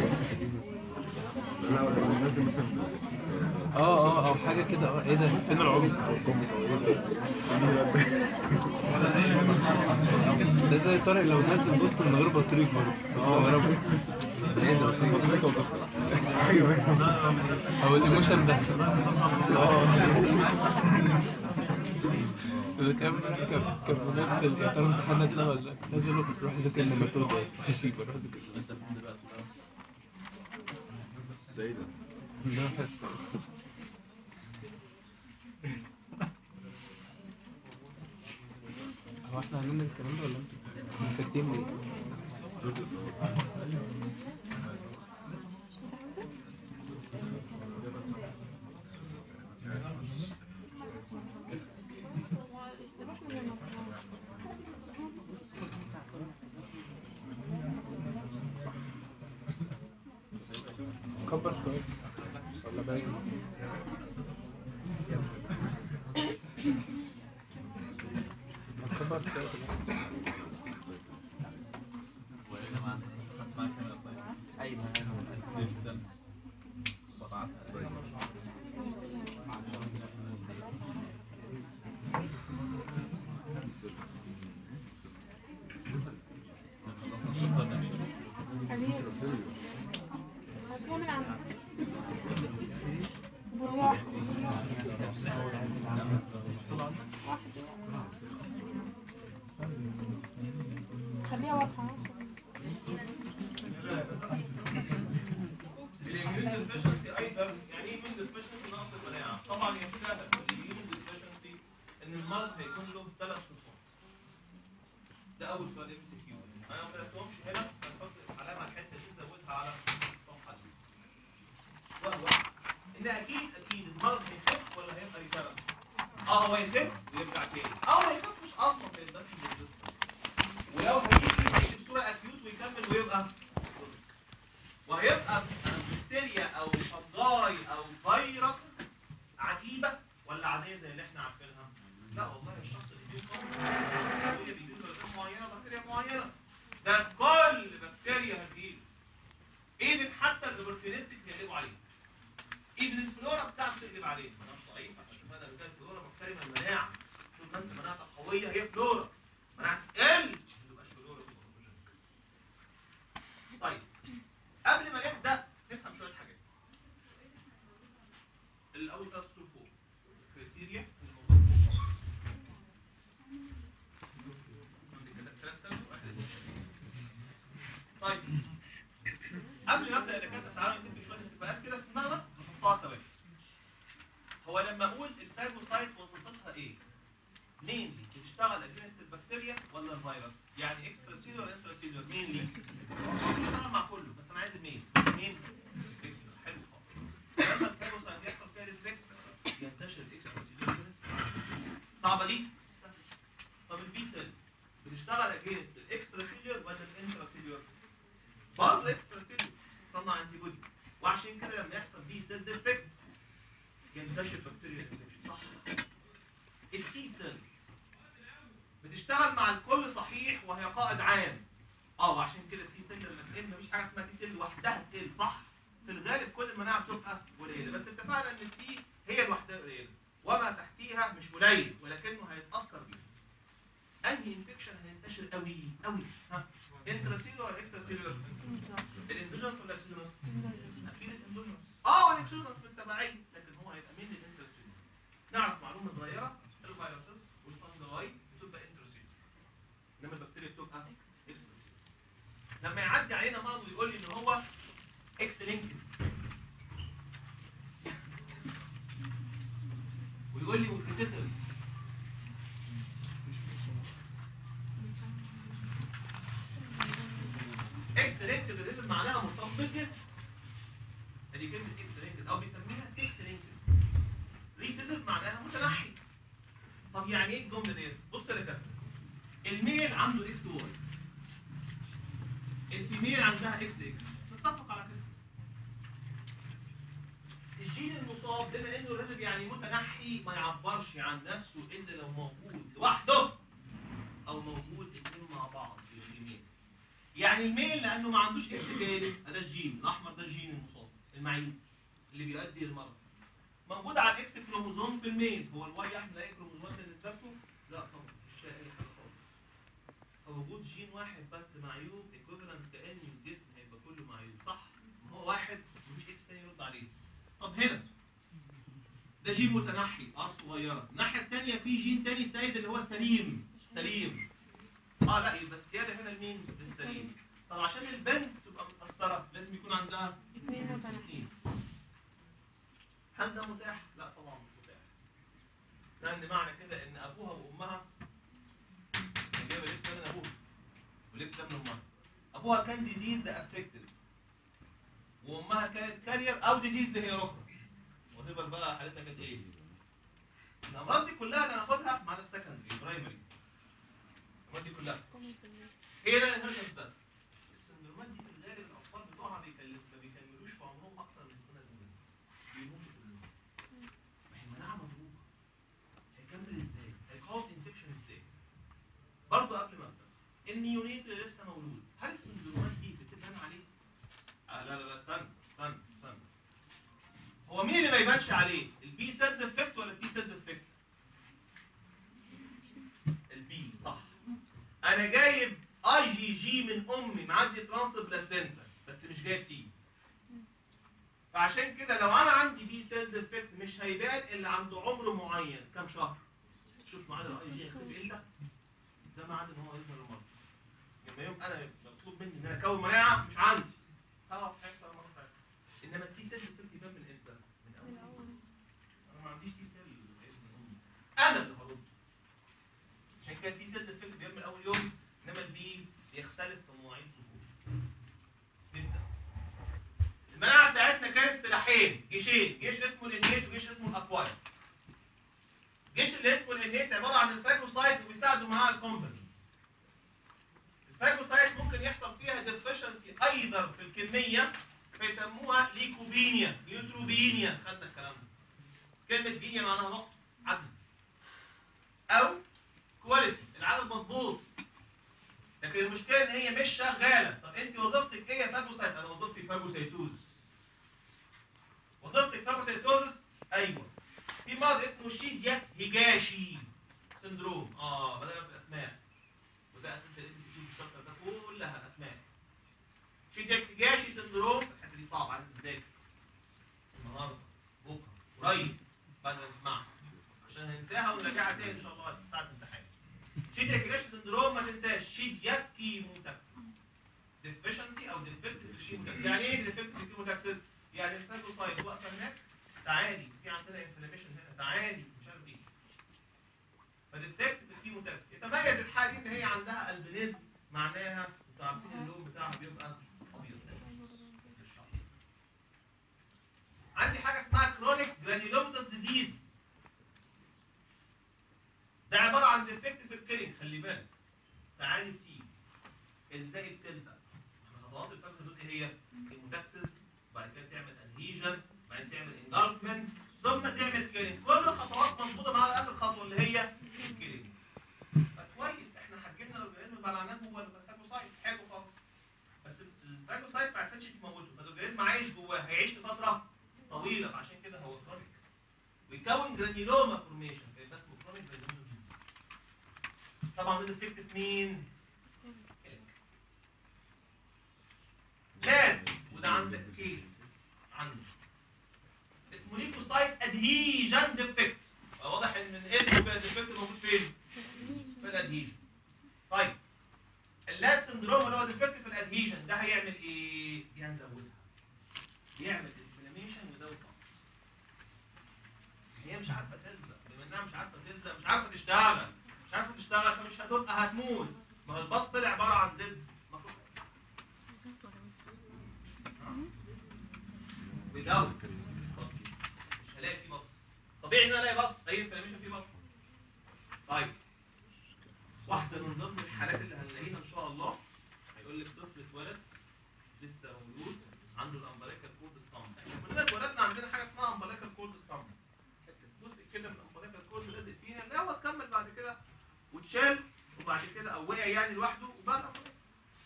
لا ولا نازل مثلا اه اه او حاجه كده اه ايه ده فين العمر او كوميك او ايه ده ده زي طارق لو نزل بوست من غير بطريق برضه اه يا رب ايه ده ايوه او الايموشن ده اللي كان كان كان بنزل يا ترى امتحانات لا ولا لا نزل روح ذاكر النماتود هشيبه روح ذاكر ده ايه ده ده حس هو احنا عاملين الكلام ده ولا انتوا ساكتين ليه؟ كبر شوية ولا باين كبر شوية خليها واضحة الاميون ديفيشنسي ايضا يعني ايه اميون ديفيشنسي نقص المناعه طبعا يا شباب الاميون ديفيشنسي ان المرض هيكون له ثلاث صفات ده اول سؤال ام سي كيو انا ما كتبتهمش هنا هنحط علامه على الحته دي نزودها على الصفحه دي وهو ان اكيد اكيد المرض هيخف ولا هيبقى ريكارنت اه هو يخف ويرجع تاني او ما يخفش اصلا في البث ولو هيجي يجي بصوره اكيوت ويكمل ويبقى وهيبقى بكتيريا او فنجاي او فيروس عجيبه ولا عاديه زي اللي احنا عارفينها؟ لا والله الشخص اللي فيه قوي بيجي له بكتيريا معينه بكتيريا معينه ده كل بكتيريا هتجيله ايفن حتى الاوبورتينستيك بيقلبوا عليه ايفن الفلورا بتاعته تقلب عليه مناعه ضعيفه عشان كده بتلاقي الفلورا محترمه المناعه طول ما انت مناعتك قويه هي فلورا مناعتك تقل ما تبقاش فلورا تبقى بروجينيك. طيب قبل ما نبدا نفهم شويه حاجات الاول ثلاث سطور فوق كريتيريا اللي موجود فوق كده ثلاث ثلاث واحد طيب قبل ما ابدا يا دكاتره تعالوا نتفق شويه اتفاقات كده في دماغنا نحطها سوا هو لما اقول الفاجوسايت وظيفتها ايه؟ مين بتشتغل اجينست البكتيريا ولا الفيروس؟ يعني اكسترا سيلولر ولا انترا سيلولر؟ مين دي؟ بتشتغل مع كله بس انا عايز المين مين؟ اكسترا حلو خالص لما الفاجوسايت يحصل فيها ديفكت ينتشر الاكسترا سيلولر صعبه دي؟ طب البي سيل بتشتغل اجينست الاكسترا سيلولر ولا الانترا سيلولر؟ برضه اكسترا سيلولر تصنع انتي بودي وعشان كده لما يحصل بي سيل ديفكت ينتشر بكتيريا انفكشن صح التي سيلز بتشتغل مع الكل صحيح وهي قائد عام اه وعشان كده التي سيل لما تقل مفيش حاجه اسمها تي سيل لوحدها تقل صح في الغالب كل المناعه بتبقى قليله بس اتفقنا ان التي هي لوحدها قليله وما تحتيها مش قليل ولكنه هيتاثر بيه انهي انفكشن هينتشر قوي قوي ها انتراسيلولر ولا اكسترا سيلولر الاندوجينوس ولا الاكسوجينوس اكيد الاندوجينوس اه والاكسوجينوس بالتبعيه لكن هو هيبقى مين الانتراسيلولر نعرف معلومه صغيره الفيروسز والفانجاي بتبقى انتراسيلولر انما البكتيريا بتبقى اكسترا لما يعدي علينا مرض ويقول لي ان هو اكس لينكد ويقول لي ريسيسيف اكس لينكد ريسيسيف معناها مرتبط بالجنس ادي كلمه اكس لينكد او بيسميها سكس لينكد ريسيسيف معناها متنحي طب يعني ايه الجمله ديت بص يا كابتن الميل عنده اكس واي الفيميل عندها اكس اكس نتفق على كده الجين المصاب بما انه الرجل يعني متنحي ما يعبرش عن نفسه الا لو موجود لوحده او موجود الاثنين مع بعض في الفيميل يعني الميل لانه ما عندوش اكس جانب ده الجين الاحمر ده الجين المصاب المعين اللي بيؤدي للمرض موجود على الاكس كروموزوم في الميل هو الواي يحمل اي كروموزومات بالنسبه لكم؟ لا طبعا مش شايل اي حاجه خالص فوجود جين واحد بس معيوب ايكوفالنت كان الجسم هيبقى كله معيوب صح؟ ما هو واحد مفيش اكس تاني يرد عليه طب هنا ده جين متنحي ار صغيره الناحيه الثانيه في جين تاني سيد اللي هو السليم سليم اه لا يبقى السياده هنا لمين؟ للسليم طب عشان البنت تبقى متاثره لازم يكون عندها اثنين متنحي اثنين هل ده متاح؟ لا طبعا مش متاح لان معنى كده ان ابوها وامها كان جايبه لبس ده من ابوها ولبس ده من امها ابوها كان ديزيز ده افكتد وامها كانت كارير او ديزيز ده هي اخرى وتبقى بقى حالتها كانت ايه الامراض دي كلها انا هاخدها مع السكندري البرايمري الامراض دي كلها هي ده الانهيرتنس ده السندرومات دي في الغالب الاطفال بتوعها بيكلف ما بيكملوش في عمرهم اكتر من السنه الاولى بيموتوا كلهم ما هي المناعه مضروبه هيكمل ازاي؟ هيقاوم انفكشن ازاي؟ برضه قبل ما ابدا النيونيت اللي لسه مولود هل السندرومات دي بتبان عليه؟ آه لا لا لا استنى استنى استنى هو مين اللي ما يبانش عليه؟ البي سيل ديفكت ولا التي سيل ديفكت؟ البي صح انا جايب اي جي جي من امي معدي ترانس بلاسينتا بس مش جايب تي فعشان كده لو انا عندي بي سيل ديفكت مش هيبان الا عند عمر معين كام شهر شوف معانا الاي جي هيختفي امتى ده ميعاد ان هو يظهر المرض لما يوم انا مطلوب مني ان انا اكون مناعه مش عندي خلاص هيحصل المرض ساعتها انما التي سيل ديفكت يبان من امتى؟ من اول انا ما عنديش تي سيل من امي انا اللي هرد عشان كده التي سيل ديفكت بيبان من اول يوم انما البي بيختلف في مواعيد ظهوره نبدا المناعه بتاعتنا كانت سلاحين جيشين جيش اسمه الانيت وجيش اسمه الاكواير الجيش اللي اسمه الانيت عباره عن الفاجوسايت وبيساعدوا معاه الكومباني الفاجوسايت ممكن يحصل فيها ديفشنسي ايضا في الكميه فيسموها ليكوبينيا نيوتروبينيا خدنا الكلام ده كلمه بينيا معناها نقص عدد او كواليتي العدد مظبوط لكن المشكله ان هي مش شغاله طب انت وظيفتك ايه يا فاجوسايت انا وظيفتي فاجوسايتوزس وظيفتك فاجوسايتوزس ايوه في مرض اسمه شيديا هيجاشي سندروم اه بدأنا بالاسماء وده اساس الام سي كيو الشابتر ده كلها اسماء شيديا هيجاشي سندروم الحته دي صعبه عليك ازاي النهارده بكره قريب بعد ما نسمعها عشان هننساها ونراجعها تاني ان شاء الله ساعه الامتحان شيديا هيجاشي سندروم ما تنساش شيديا كيموتاكسيس ديفيشنسي او ديفكت في الكيموتاكسيس يعني ايه ديفكت في الكيموتاكسيس يعني الفاجوسايت واقفه هناك تعالي في عندنا انفلاميشن هنا تعالي مش عارف ايه فديفكت في الكيموتاكس يتميز الحاله دي ان هي عندها البينيزم معناها انتوا عارفين اللون بتاعها بيبقى ابيض عندي حاجه اسمها كرونيك جرانيولوماتوس ديزيز ده عباره عن ديفكت في الكلين خلي بالك تعالي بتيجي ازاي بتلزق احنا خطوات الفاكهه دول ايه هي؟ كيموتاكسس بعد كده تعمل ادهيجن بعدين تعمل انجلفمنت ثم تعمل كيلينج كل الخطوات مظبوطه ما عدا اخر خطوه اللي هي الكيلينج فكويس احنا حجمنا الاورجانيزم معناه هو الفاجوسايت حلو خالص بس الفاجوسايت ما عرفتش تموته فالاورجانيزم عايش جواه هيعيش لفتره طويله فعشان كده هو كرونيك ويكون جرانيولوما فورميشن فيبقى اسمه كرونيك جرانيولوما طبعا ده ديفكت في مين؟ لاد وده عندك كيس عندك اسمه ليكوسايت ادهيجن ديفكت واضح ان من اسمه كده الديفكت موجود فين؟ في الادهيجن طيب اللاد سندروم اللي هو ديفكت في الادهيجن ده هيعمل ايه؟ هنزودها يعمل انفلاميشن وده قص هي مش عارفه تلزق بما انها مش عارفه تلزق مش عارفه تشتغل مش عارفه تشتغل فمش هتبقى هتموت ما هو الباص طلع عباره عن ضد مخلوق without بص مش هلاقي فيه بص طبيعي ان انا الاقي بص اي انفلاميشن فيه بص طيب واحده من ضمن الحالات اللي هنلاقيها ان شاء الله هيقول لك طفل اتولد لسه مولود عنده الامبليكال كورد ستامب احنا كلنا اتولدنا عندنا حاجه اسمها امبليكال كورد ستامب جزء كده من الامبليكال كورد لازق فينا اللي هو اتكمل بعد كده واتشال وبعد كده او وقع يعني لوحده وبقى الأمبليكال.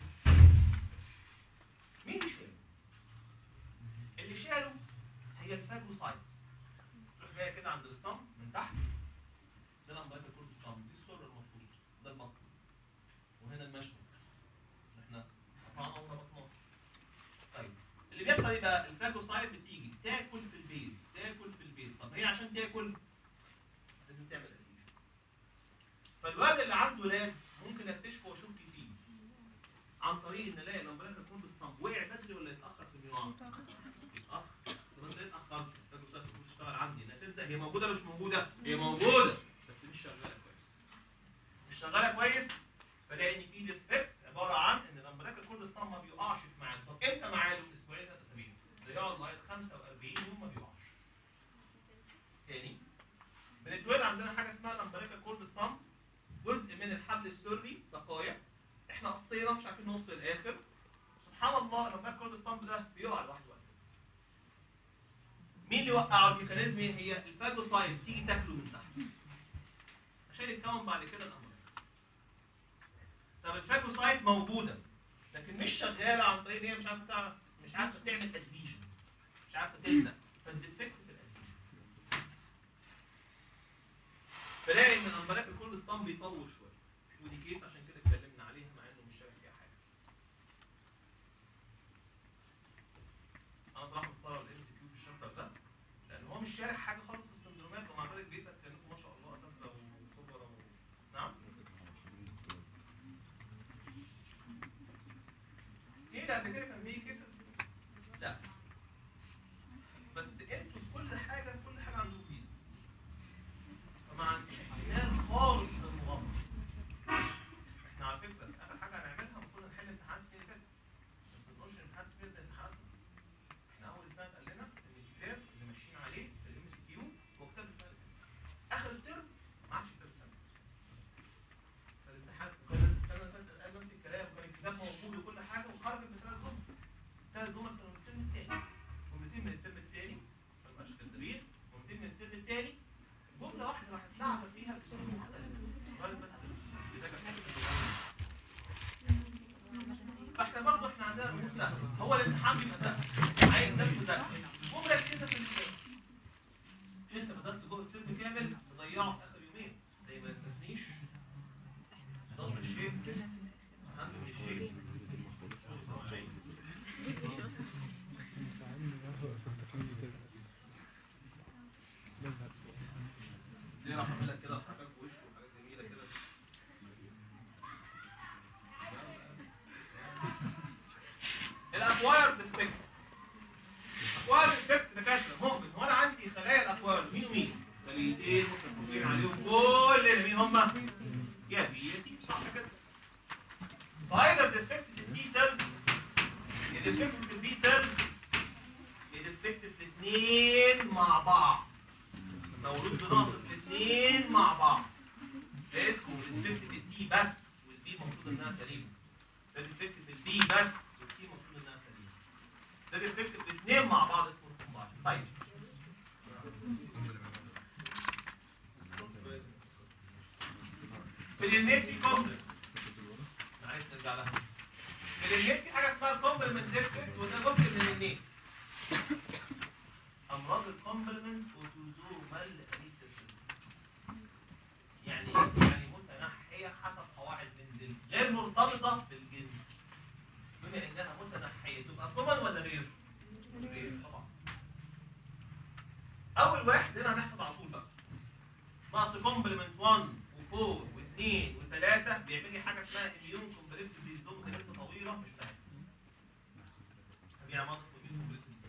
مين اللي شاله؟ اللي شاله هي الفاجوسايت تروح جايه كده عند الستامب من تحت ده الامبليكال كورد ستامب دي السر المفروض ده البطن وهنا المشهد احنا قطعنا ولا بطناه طيب اللي بيحصل ايه بقى الفاجوسايت بتيجي تاكل في البيز تاكل في البيز طب هي عشان تاكل لازم تعمل ادهيشن فالواد اللي عنده لاب ممكن اكتشفه واشك فيه عن طريق ان الاقي الامبريكا كون ستامب وقع بدري ولا يتاخر في النيوان يتاخر طب انت ليه اتاخرت الفاجوسايت المفروض تشتغل عندي انها تلزق هي موجوده مش موجوده هي موجوده بس مش شغاله كويس مش شغاله كويس فلاقي ان في ديفكت عباره عن ان الامبريكا كورد ستام ما بيقعش في ميعاده طب امتى ميعاده اسبوعين ثلاث اسابيع ده يقعد لغايه 45 يوم ما بيقعش تاني بنتولد عندنا حاجه اسمها الامبريكا كورد ستام جزء من الحبل السري بقايا احنا قصينا مش عارفين نوصل للاخر سبحان الله الامبريكا كورد ستام ده بيقع لوحده وقت مين اللي وقعه الميكانيزم ايه هي الفاجوسايت تيجي تاكله من تحت عشان يتكون بعد كده الامبريكا طب الفاجوسايت موجوده لكن مش شغاله عن طريق ان هي مش عارفه تعرف مش عارفه تعمل ادفيجن مش عارفه تلزق فالديفكت في الادفيجن فلاقي ان الامبلاك كل ستام بيطول شويه ودي كيس عشان كده اتكلمنا عليها مع انه مش شايف فيها حاجه انا صراحه مستغرب الام سي كيو في الشابتر ده لان هو مش شارح حاجه خالص في السندرومات ومع ذلك بيسال كانكم ما شاء الله اساتذه وخبراء و... نعم السيل قبل كده كان بيجي كيسز لا بس انتوا في كل حاجه كل حاجه عندكم جديد فما عنديش احتمال خالص للمغامره احنا على فكره اخر حاجه هنعملها المفروض نحل امتحان السنه اللي فاتت بس ما نقولش امتحان السنه زي امتحاناتنا احنا اول السنه قال لنا ان الكتاب اللي ماشيين عليه في الام سي كيو هو كتاب السنه اللي فاتت اخر الترم ما عادش كتاب السنه فالامتحان كان السنه اللي فاتت قال نفس الكلام وكان الكتاب موجود وكل حاجه وخرجت بثلاث جمل ثلاث جمل كانوا من الترم الثاني جملتين من الترم الثاني ما بقاش كدابين جملتين من الترم الثاني جمله واحده راحت لعبه فيها بصوره مختلفه غير بس كده كانت فاحنا برضه احنا عندنا امور سهله هو الامتحان بيبقى سهل عايز ناس مذاكره ومركزه في الكتاب مش انت بذلت جهد الترم كامل تضيعه في اخر يومين زي ما تنسنيش ضمن الشيء اهم من الشيء ليه راح اعمل لك كده حاجات في وشه وحاجات جميله كده الاكواير ديفكت اكواير ديفكت دكاتره ممكن هو انا عندي خلايا الاكواير مين ومين؟ خليتين متفقين عليهم كل مين هم؟ يا بي يا تي صح كده فايدر ديفكت في التي سيلز يا ديفكت في البي سيلز يا ديفكت في الاثنين مع بعض مولود بناقص الاثنين مع بعض ده اسمه ديفكت في التي بس والبي المفروض انها سليمه ده ديفكت في البي بس والتي المفروض انها سليمه ده ديفكت في الاثنين مع بعض اسمه كومباين طيب في اليونيت في كومبلكس عايز نرجع لها في اليونيت في حاجه اسمها الكومبلمنت ديفكت وده جزء من اليونيت امراض الكومبلمنت اوتوزومال ريسيسيف يعني يعني متنحيه حسب يعني ناقص بروتين كومبلكس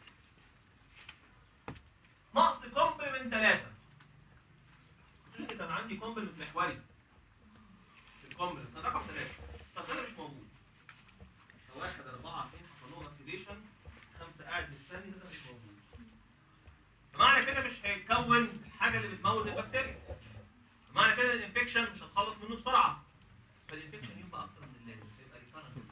نقص كومبلمنت 3 كان عندي كومبلمنت محوري الكومبلمنت ده رقم 3 طب ده مش موجود واحد أربعة اتنين حصل لهم اكتيفيشن خمسة قاعد مستني ده مش موجود معنى كده مش هيتكون الحاجة اللي بتموت البكتيريا معنى كده الانفكشن مش هتخلص منه بسرعة فالانفكشن يبقى أكتر من اللازم يبقى ريكارنس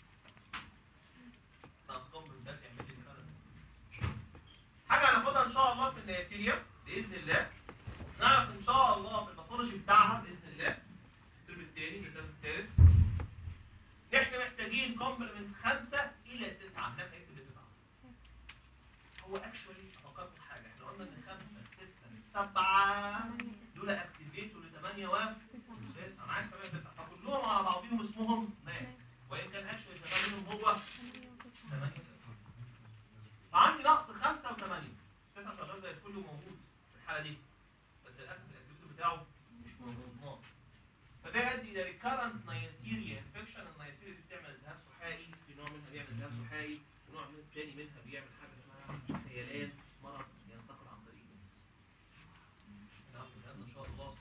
ناقص كومبلمنت بس يعمل لي recurrence. حاجة هناخدها إن شاء الله في النياسيريا بإذن الله نعرف إن شاء الله في الباثولوجي بتاعها بإذن الله الترم الثاني في الدرس الثالث احنا محتاجين كومبلمنت خمسة إلى تسعة هناك هيكتب تسعة هو اكشولي فكرت في حاجة احنا قلنا ان خمسة ستة سبعة دول اكتيفيت لثمانية و تسعة انا عايز ثمانية تسعة فكلهم على بعضهم اسمهم ماك وان كان اكشولي شغال منهم هو ثمانية تسعة فعندي نقص خمسة وثمانية تسعة شغال زي الفل وموجود في الحالة دي بس للأسف الاكتيفيت بتاعه مش موجود ناقص فده يؤدي الى ريكارنت نياسيريا انفكشن النياسيريا دي بتعمل التهاب سحائي في نوع منها بيعمل التهاب سحائي ونوع من تاني منها بيعمل حاجه اسمها سيلان مرض ينتقل عن طريق الجنس نعم ان شاء الله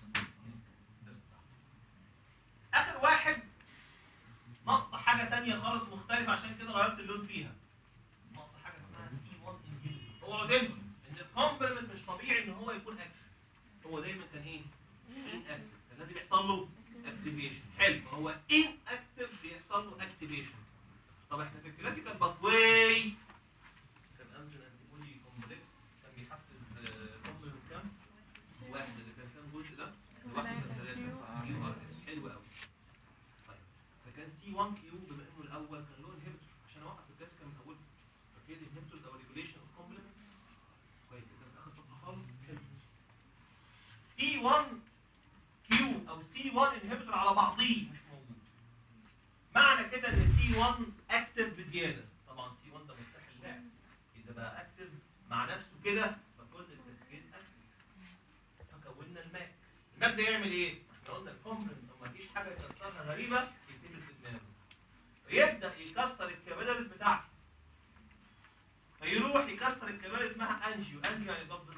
اخر واحد ناقصه حاجه تانية خالص مختلفه عشان كده غيرت اللون فيها ناقصه حاجه اسمها سي 1 انهيبيتور اوعوا تنسوا ان الكومبلمنت مش طبيعي ان هو يكون اكتف هو دايما كان ايه؟ ان اكتف كان لازم يحصل له اكتيفيشن حلو هو ان اكتف بيحصل له اكتيفيشن طب احنا في الكلاسيكال باثواي كان انجل انتيبودي كومبلكس كان بيحسب كومبلمنت كام؟ واحد اللي كان كام جزء ده؟ واحد من ثلاثة كيو اس حلو قوي طيب فكان سي 1 كيو بما انه الاول كان له انهبيتور عشان اوقف الكلاسيكال من اوله فكده الانهبيتورز او ريجوليشن اوف كومبلمنت كويس كده في اخر صفحه خالص حلو سي 1 كيو او سي 1 انهبيتور على بعضيه مش موجود معنى كده ان سي 1 اكتف بزياده طبعا سي 1 ده مفتاح اللعب اذا بقى اكتف مع نفسه كده فكل الكاسكيد اكتف فكونا الماء الماء ده يعمل ايه؟ احنا قلنا الكومبلمنت لو ما فيش حاجه يكسرها غريبه يتم في دماغه فيبدا يكسر الكابيلاريز بتاعته فيروح يكسر الكابيلاريز اسمها انجيو انجيو يعني ضغط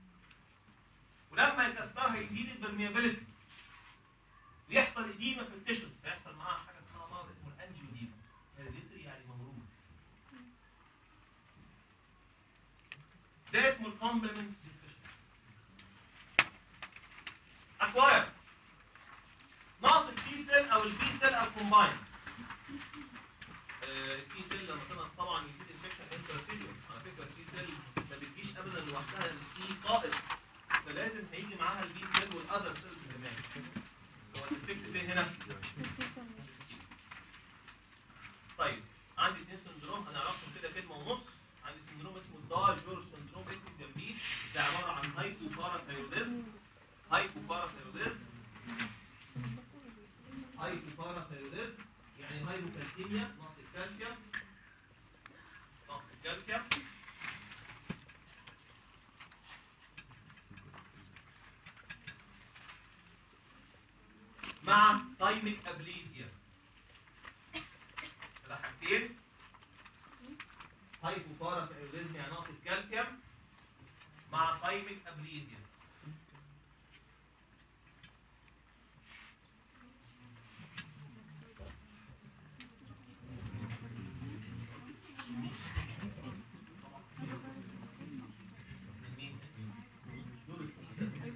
ولما يكسرها يزيد البرميابيلتي ويحصل اديمه في التشوز فيحصل معاها حاجه اسمها مرض اسمه الانجيوديما هيريديتري يعني موروث ده اسمه الكومبلمنت اكواير ناقص التي سيل او البي سيل الكومباين التي سيل لما تنقص طبعا يزيد انفكشن انترسيليوم على فكره التي سيل ما بتجيش ابدا لوحدها التي قائد فلازم هيجي معاها البي سيل والاذر سيلز كمان هو الافكت فين هنا؟ طيب عندي اثنين سندروم انا عرفتهم كده كلمه ونص عندي سندروم اسمه دايجور سندروم اكتب جنبيه ده عباره عن هايبو باراثايروديزم هايبو باراثايروديزم هايبو باراثايروديزم يعني هايبو كالسيميا نقص الكالسيوم نقص الكالسيوم مع تايميك ابليزيا ده حاجتين هايبو باراثايروديزم يعني نقص الكالسيوم مع تايميك ابليزيا من مين؟ دول السيسة.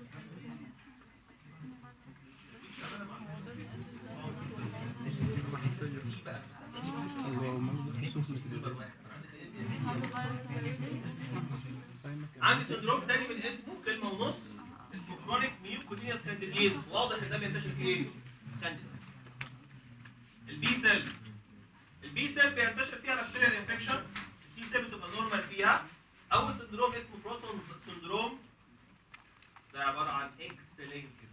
دي بقى عندي سندروم تاني من اسمه كلمه ونص اسمه كرونيك ميوكوتينيوس كانديديز واضح ان ده بينتشر في ايه؟ كانديدا البي سيل البي سيل بينتشر فيها بكتيريا الانفكشن التي سيل بتبقى نورمال فيها اول سندروم اسمه بروتون سندروم ده عباره عن اكس لينكد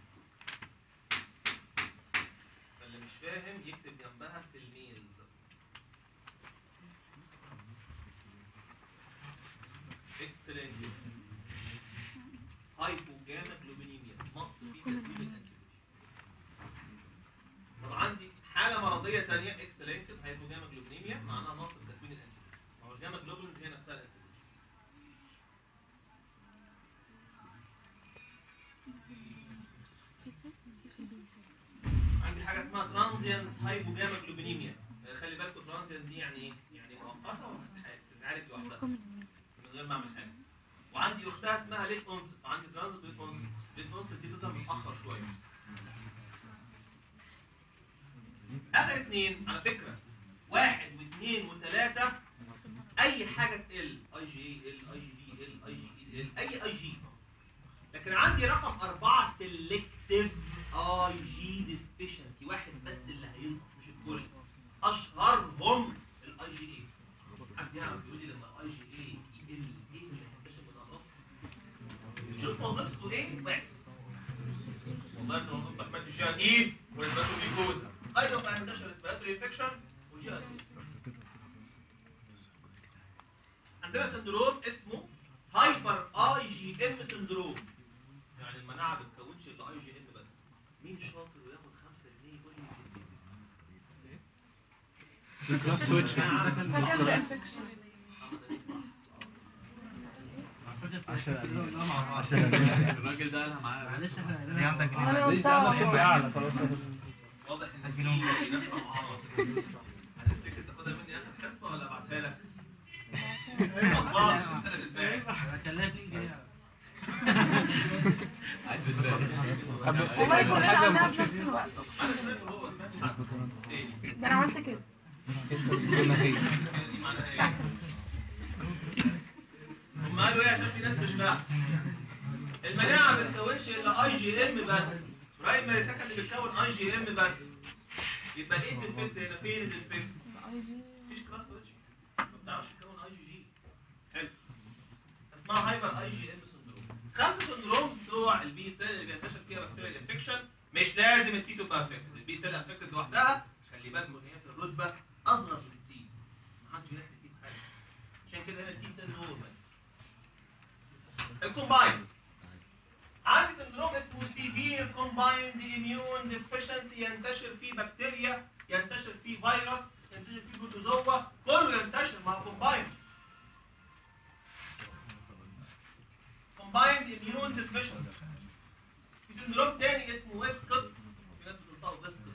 فاللي مش فاهم يكتب جنبها في الميلز اكسلنت هايبوجاما جلوبينيميا نقص في تكوين الانتيبودي طب عندي حاله مرضيه ثانيه اكسلنت هايبوجاما جلوبينيميا معناها نقص في تكوين الانتيبودي ما هو الجاما اسمها ترانزيانت هايبوجاموجلوبينيميا خلي بالكم ترانزيانت دي يعني ايه؟ يعني مؤقته ومستحيل تتعالج لوحدها من غير ما اعمل حاجه وعندي اختها اسمها ليت اونست فعندي ترانزيت ليت اونست ليت اونست دي بتظهر متاخر شويه اخر اتنين على فكره واحد واثنين وثلاثه اي حاجه تقل اي جي ال اي جي دي ال اي جي ال اي اي جي لكن عندي رقم أربعة سيلكتيف اي جي ديفيشنسي واحد بس اللي هينقص مش الكل اشهرهم الاي جي اي حد يعرف يقول لي لما الاي جي اي يقل ايه اللي هينتشر من النص شوف وظيفته ايه واحس والله ان وظيفتك ما جي تي وريسبيراتوري كود ايضا فهينتشر ريسبيراتوري انفكشن وجي تي عندنا سندروم اسمه هايبر اي جي ام سندروم يعني المناعه ما بتكونش الا اي جي ام بس مين شاطر وياخد 5 جنيه يقول لي كلاس سويتش سكند انفكشن الراجل ده قالها معايا معلش احنا دي عندك انا ليش انا قلتها شبه اعلى خلاص واضح ان في ناس طمعانه هتفتكر تاخدها مني اخر حصه ولا ابعتها لك؟ الله مش هتسال ازاي خليها 2 جنيه عايز ازاي والله كلنا عملناها في نفس الوقت انا سمعت هو سمعت حد إيه؟ ده انا عملت كده دي معناها ايه؟ هم قالوا ايه عشان في ناس مش فاهمه المناعه ما بتكونش الا اي جي ام بس برايمري سكندري بتكون اي جي ام بس يبقى ايه الديفكت هنا فين الديفكت؟ مفيش كلاس ويتش ما بتعرفش تكون اي جي جي حلو اسمها هايبر اي جي ام سندروم خمسه سندروم بتوع البي سيل اللي بينتشر فيها بكتيريا انفكشن مش لازم التي تبقى افكتد البي سيل افكتد لوحدها خلي بالك ان هي في الرتبه اصغر من التي ما حدش بيحكي التي بحاجه عشان كده هنا التي سيل نورمال الكومباين عندي سندروم اسمه سيفير كومبايند اميون ديفيشنسي ينتشر فيه بكتيريا ينتشر فيه فيروس ينتشر فيه بروتوزوا كله ينتشر مع كومبايند كومبايند اميون ديفيشنسي في سندروم تاني اسمه ويسكوت في ناس بتنطقه ويسكوت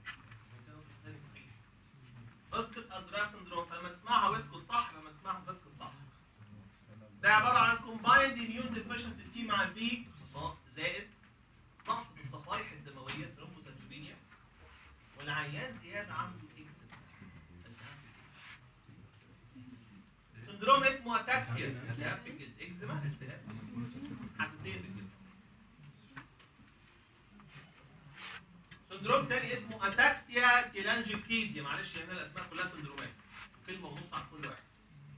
ويسكوت اندرا سندروم فلما تسمعها ويسكوت صح لما تسمعها ويسكوت صح ده عباره عن كومبايند اميون ديفيشنسي تي مع البي زائد نقص الصفائح الدمويه ثرومبوسيتوبينيا والعيان زياده عنده اكزيما سندروم اسمه اتاكسيا التهاب في الجلد اكزيما التهاب حساسيه في الجلد سندروم تاني اسمه اتاكسيا تيلانجيكتيزيا معلش هنا الاسماء كلها سندرومات كلمه ونص عن كل واحد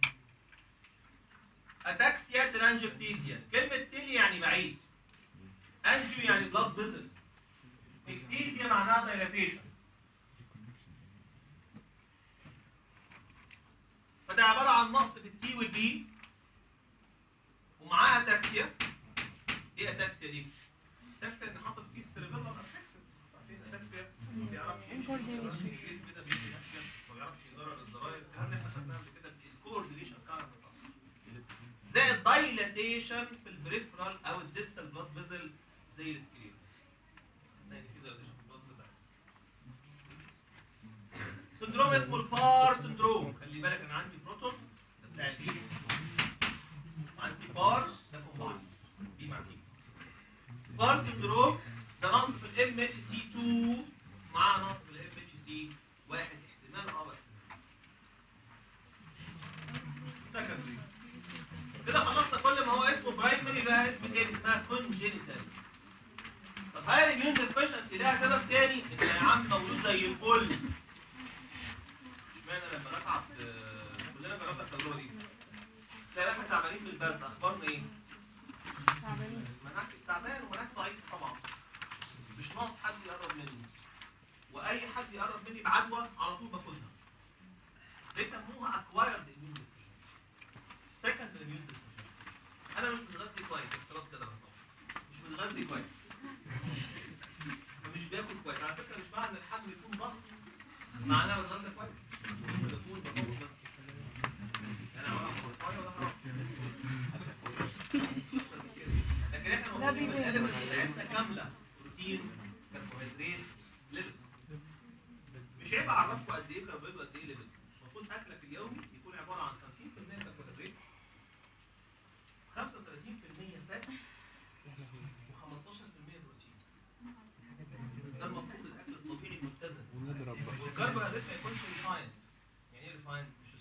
اتاكسيا ترانجكتيزيا كلمة تيلي يعني بعيد انجيو يعني بلاد فيزل اكتيزيا معناها دايلاتيشن فده عبارة عن نقص في التي والبي ومعاها اتاكسيا ايه اتاكسيا دي؟ اتاكسيا ان حصل فيه ستريبيلا اتاكسيا عارفين اتاكسيا ما بيعرفش يمشي Incoordination. كده بيدي اكشن ما بيعرفش يزرر الزراير الكلام اللي احنا خدناه قبل كده في الكوردينيشن بتاع زائد دايلاتيشن في البريفرال او الديستال بلاد فيزل زي السكرين يعني في دايلاتيشن في البلاد فيزل سندروم اسمه الفار سندروم خلي بالك انا عندي بروتون ده بتاع البي وعندي بار ده كومبايند بي مع تي بار سندروم ده نقص في الام اتش سي 2 مع نقص في الام اتش سي 1 احتمال اه بس سكندري كده خلصنا كل ما هو اسمه برايمري بقى اسم تاني اسمها كونجينيتال طب هل الاميون ديفيشنسي لها سبب تاني ان يا عم مولود زي الفل اشمعنى لما نتعب آه، كلنا جربنا التجربه دي تلاقي احنا تعبانين في البرد اخبارنا ايه؟ مناعتي تعبان ومناعتي ضعيفه طبعا مش ناقص حد يقرب مني واي حد يقرب مني بعدوى على طول باخدها بيسموها اكوايرد اميون ديفيشنسي سكند اميون ديفيشنسي انا مش متغذي كويس خلاص كده أنا طبعا. مش متغذي كويس فمش باكل كويس على فكره مش معنى ان الحجم يكون ضخم معناه بتغذى كويس ممكن اكون بفوق بس انا ولا خلصانه ولا خلاص لكن احنا لا المفروض بيبان. الادب بتاعتنا كامله بروتين كربوهيدرات ليبيد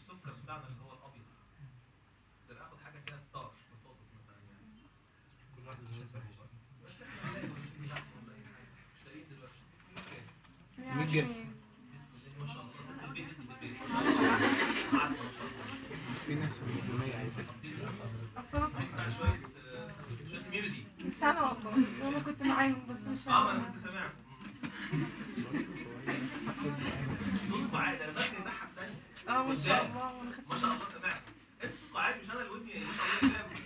السكر بتاعنا اللي هو الابيض ده أنا اخد حاجه فيها ستارش بطاطس مثلا يعني كل واحد بالنسبه له بقى بس احنا هنلاقي كل لحمه ولا اي حاجه مش لاقيين دلوقتي كام؟ 120 بسم الله ما شاء الله ست البيت انت بالبيت ما شاء الله عارفة ما شاء الله في ناس في الجمعية عايزة اصلا بتاع شويه آه، شويه ميوزي مش انا والله انا كنت معاهم بس مش اه ما انا انا كنت سامعكم صوتكم عادي انا فاكر الناحيه الثانيه اه ما شاء الله وانا خدت ما شاء الله سمعت انت صوتكم عادي مش انا اللي ودني ما شاء الله كلام.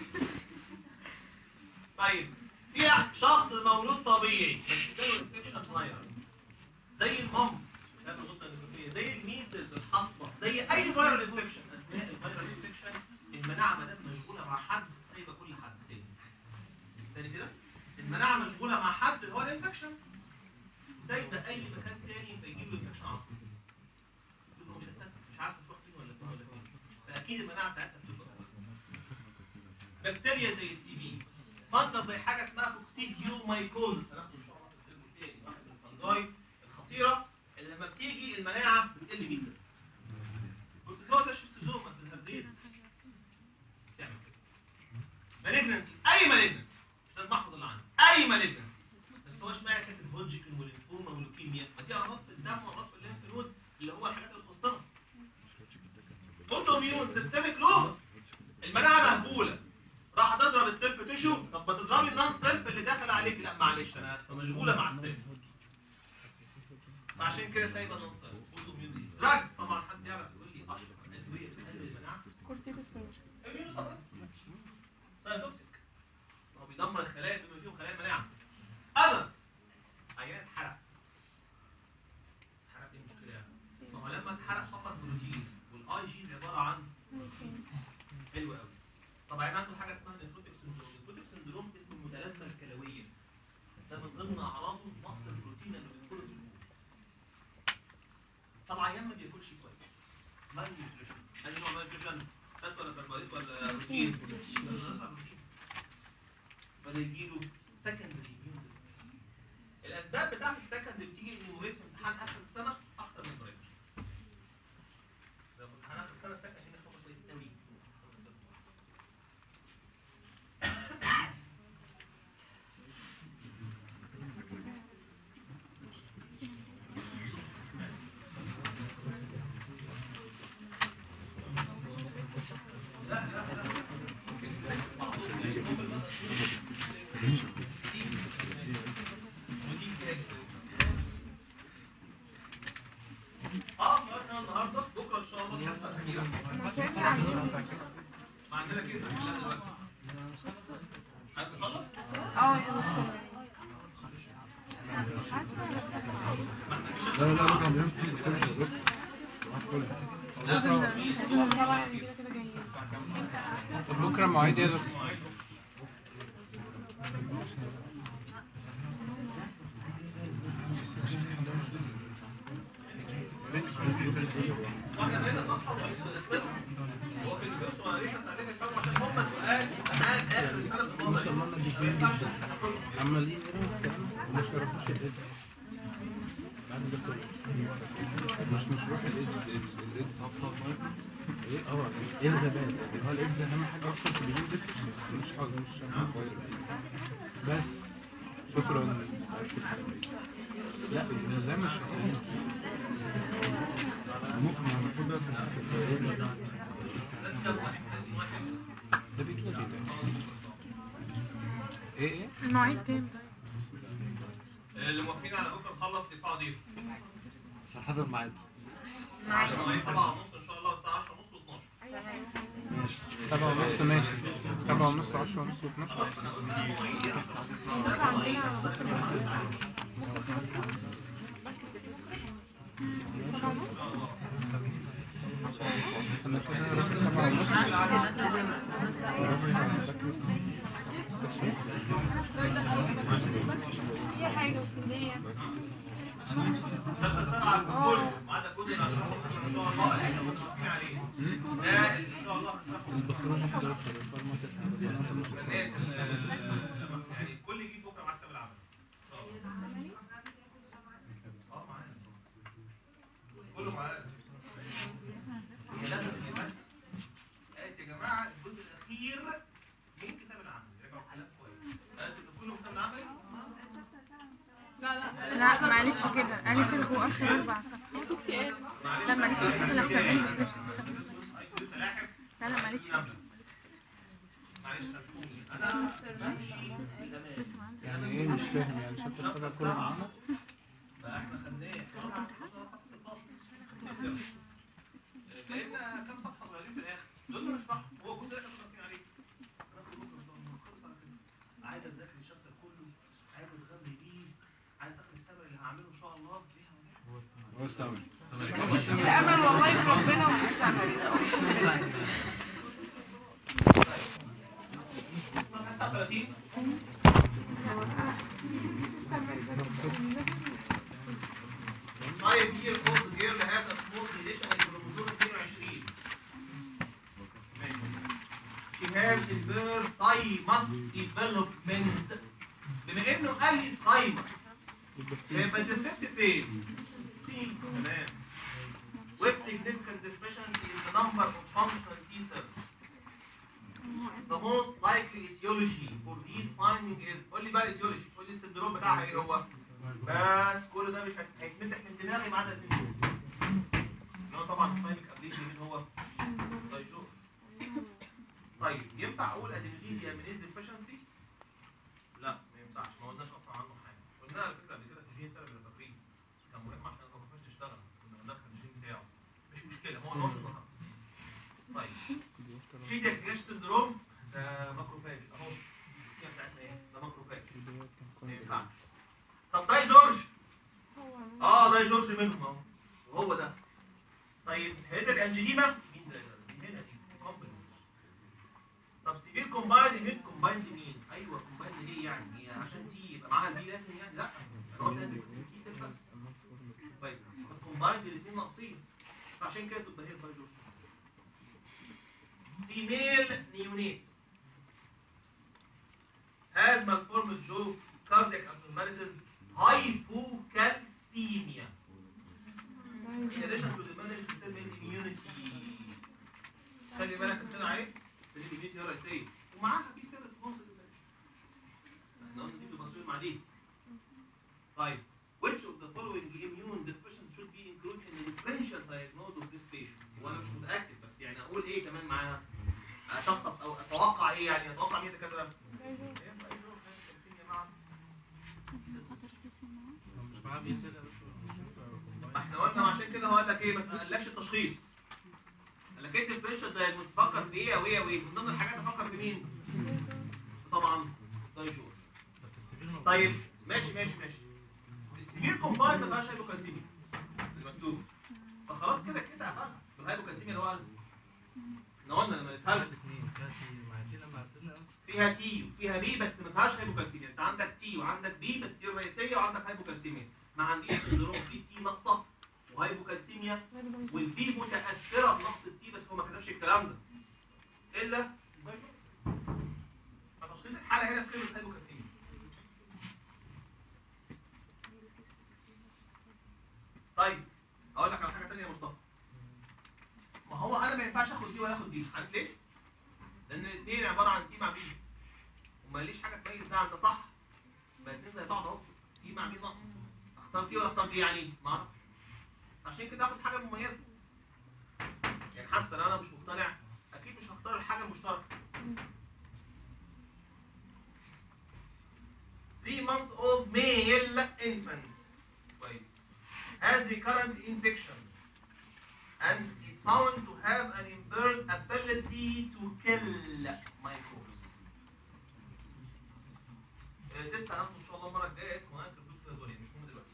طيب في شخص مولود طبيعي بس جاله انفكشن صغير زي المامس ده الغده النيكوتيه زي الميزلز الحصبه زي اي فيرال انفكشن اثناء الفيرال انفكشن المناعه ما دام مشغوله مع حد سايبه كل حد تاني تاني كده المناعه مشغوله مع حد اللي هو الانفكشن سايبه اي مكان تاني فيجيب له انفكشن على طول تبقى مشتته مش عارفه تروح فين ولا فين ولا فين فاكيد المناعه ساعتها بتبقى موجودة. بكتيريا زي التي بي مرضى زي حاجه اسمها كوكسيديو مايكوزس هناخده ان شاء الله في الترم الثاني واحد من الفنجاي الخطيره اللي لما بتيجي المناعه بتقل جدا بروتوزوز الشيستوزوما في الهرزيتس بتعمل كده مالجنسي اي مالجنسي مش لازم احفظ اللي عندي اي مالجنسي بس هو اشمعنى كاتب هودجكن وليمفوما ولوكيميا فدي امراض في الدم وامراض في الليمف نود اللي هو الحاجات اللي تخصنا اوتو اميون سيستميك لوبس المناعه مهبوله راح تضرب السيلف تيشو طب ما تضربي النون سيلف اللي داخل عليك لا معلش انا اسفه مشغوله مع السيلف فعشان كده سايبه النون سيلف اوتو اميون دراجز طبعا حد يعرف يقول لي اشهر ادويه بتقلل المناعه كورتيكوستيرويد اميونو سايتوكسيك هو بيدمر الخلايا بما فيهم خلايا المناعه اذرز عيان اتحرق اتحرق ايه المشكله يعني؟ ما هو لما اتحرق فقط بروتين والاي جيز عباره عن حلو قوي طب عيان عنده حاجه اسمها نيفروتيك سندروم النيفروتيك سندروم اسمه المتلازمه الكلويه ده من ضمن اعراضه نقص البروتين اللي بيدخله في الجسم طب عيان ما بياكلش كويس ما نيوتريشن اي نوع من النيوتريشن فات ولا كربوهيدرات ولا بروتين فده يجيله سكندري الاسباب بتاعت السكند بتيجي ان مريض في امتحان اخر السنه اكتر من مريض لو في امتحان اخر السنه السكند هنا خبر كويس قوي اه احنا النهارده بكره ان شاء الله الحصه الاخيره انا سامع عن ما عندنا كيس هنحلها دلوقتي عايز تخلص؟ اه يا دكتور لا لا لا كان بيعمل كل كل كل طبعا كده كده جايين طب بكرة مواعيد ايه يا دكتور؟ واحنا بقينا صفحه ونص اساسا هو في الفلوس وانا ليه بسالك الفرق عشان هم سؤال امتحان اخر السنه في النظري ما ينفعش نحن كله عمالين يقولوا الكلام ومش يعرفوش الايد بعد ده كله مش مش روح الايد الايد ايه اه ايه الغباء هو الايد اهم حاجه اصلا في اليومين دول مش حاجه مش شغال خالص بس شكرا لا زي ما شغالين ممكن المفروض بس بس كام واحد لازم واحد ده بيتلغي ده ايه ايه المواعيد كام اللي موافقين على بكره نخلص يدفعوا دي بس على حسب الميعاد على مواعيد 7 ونص ان شاء الله الساعه 10 ونص و12 سبعة ونص ماشي سبعة ونص عشرة ونص واتناشر انا كده رحت سبعة ونص في حاجه بس ليه ثلاثة سبعة الكل ما عدا الجزء اللي هنشرحه ان شاء الله احنا متفقين عليه ده اللي ان شاء الله هنشرحه البكتيريا حضرتك الفارما تسعة بس انا مش الناس اللي- يعني الكل يجيب بكره مكتب العمل ان شاء الله اه معانا كله معانا هي لازم كتير من كتاب العمل راجعوا الكلام كويس قالت ان كله كتاب العمل لا لا لا ما قالتش كده قالت الغوا اخر اربع صفحات ستي ايه لا ما قالتش كده لو سابقين بس لبست الصفحة سلاحف لا لا ما قالتش كده معلش سامحوني انا لسه ما عندها يعني ايه مش فاهم يعني شابتر سبعة كله معانا ده احنا خدناه لقينا كام صفحه صغيرين في الاخر دول نشرحهم هو الجزء اللي احنا متفقين عليه هناخد بكره ان شاء الله خلص على كده عايز اذاكر الشابتر كله عايز اتغني بيه عايز اخد السبب اللي هعمله ان شاء الله ليها هو السمك الامل والله في ربنا وفي السماء اقسم بالله صفحه 39 five year old girl has a small deletion in chromosome 22 She has developed thymus development بما انه قال لي thymus يبقى الديفكت فين؟ فين تمام with significant deficiency in the number of functional T cells The most likely etiology for these findings is قول لي بقى الاتيولوجي قول لي السندروم بتاعها ايه هو؟ بس كل ده مش هت- هيتمسح من دماغي ما عدا الاثنين دول. اللي هو طبعا السايمك ابليجي مين هو؟ دايجور طيب ينفع اقول ادينوزيا من ديفشنسي؟ لا ما ينفعش ما قلناش اصلا عنه حاجه قلنا على فكره قبل كده في الجين ثيرابي تقريبا كان مهم عشان ما كنتش تشتغل كنا هندخل الجين بتاعه مش مشكله ما قلناش النهارده طيب شيدك جاش سندروم ده ماكروفاج اهو السكيمه بتاعتنا ايه؟ ده ماكروفاج ما ينفعش طب ده جورج اه ده جورج منهم اهو وهو ده طيب هيدر انجليما مين ده؟ دي هنا دي كومبلمنت طب سيفير كومبايند مين كومبايند مين؟ ايوه كومبايند ليه يعني؟ هي عشان تي يبقى معاها البي لازم يعني لا هو ده تي سيل بس كويس كومبايند الاثنين ناقصين فعشان كده تبقى هي باي جورج female neonate has malformed jaw cardiac abnormalities hypocalcemia in addition to the managed systemic immunity خلي بالك انت عليه الاميونيتي هي الرئيسيه ومعاها في سيل ريسبونس احنا قلنا دي بتبقى مع دي طيب which of the following immune deficient should be included in the differential diagnosis of this patient وانا مش متاكد بس يعني اقول ايه كمان معاها اشخص او اتوقع ايه يعني اتوقع مين الدكاتره مش معاه بيسال ما احنا قلنا عشان كده هو قال لك ايه ما تقلقش التشخيص قال لك انت الديفرنشال دايجنوز تفكر في ايه وايه وايه من ضمن الحاجات تفكر في مين طبعا دايجور بس السبيل موجود. طيب ماشي ماشي ماشي السيفير كومباين ما فيهاش هايبوكالسيميا اللي مكتوب فخلاص كده الكيس قفلها الهايبوكالسيميا اللي هو احنا قلنا لما نتهلك الاثنين كاتي مع تي لما عدلنا بس فيها تي وفيها بي بس ما فيهاش هايبوكالسيميا انت عندك تي وعندك بي بس تي رئيسيه وعندك هايبوكالسيميا ما عنديش سندروم في تي ناقصه وهايبوكالسيميا والبي متاثره بنقص التي بس هو ما كتبش الكلام ده الا فتشخيص الحاله هنا في كلمه هايبوكالسيميا طيب اقول لك على حاجه ثانيه يا مصطفى ما هو انا ما ينفعش اخد دي ولا اخد دي عارف ليه؟ لان الاثنين عباره عن تي مع بي وما ليش حاجه تميز ده عن ده صح ما الاثنين زي بعض اهو تي مع بي ناقص اختار دي ولا اختار دي يعني ما اعرفش عشان كده اخد حاجه مميزه يعني حتى لو انا مش مقتنع اكيد مش هختار الحاجه المشتركه 3 months old male infant كويس has recurrent infection and is found to have an impaired ability to kill microbes. التست هناخده ان شاء الله المره الجايه اسمه انتروفيكتازولين مش مهم دلوقتي.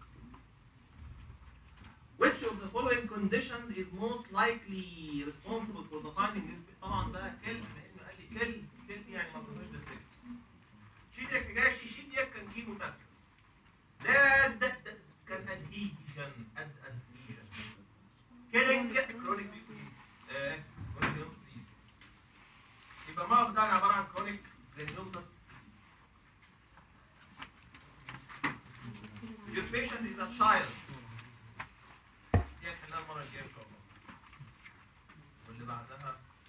Which of the following conditions is most likely responsible for the finding of- طبعا ده كل لانه قال لي كل كل يعني ما بنقولش ديفكت. شيديك جاشي شيديك كان كيمو تاكسس. ده ده ده كان ادهيجن اد ادهيجن. كيلينج كرونيك كرونيك يبقى المرض بتاعنا عباره عن كرونيك جرانيومتس Your patient is a child. دي هنحلها المره الجايه ان شاء الله. واللي بعدها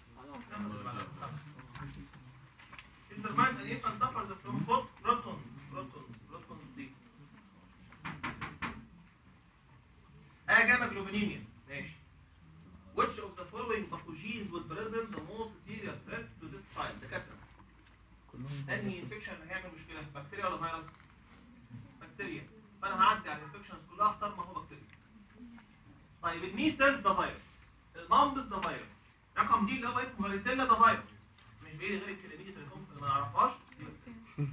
genes will present the most serious threat to this child دكاتره كلهم انهي انفكشن اللي هيعمل مشكله بكتيريا ولا فيروس بكتيريا فانا هعدي على الانفكشنز كلها اختار ما هو بكتيريا طيب الميسلز ده فيروس المامبس ده فيروس رقم دي اللي هو اسمه فاريسيلا ده فيروس مش بايه غير الكلاميديا تليفونز اللي ما نعرفهاش دي بكتيريا.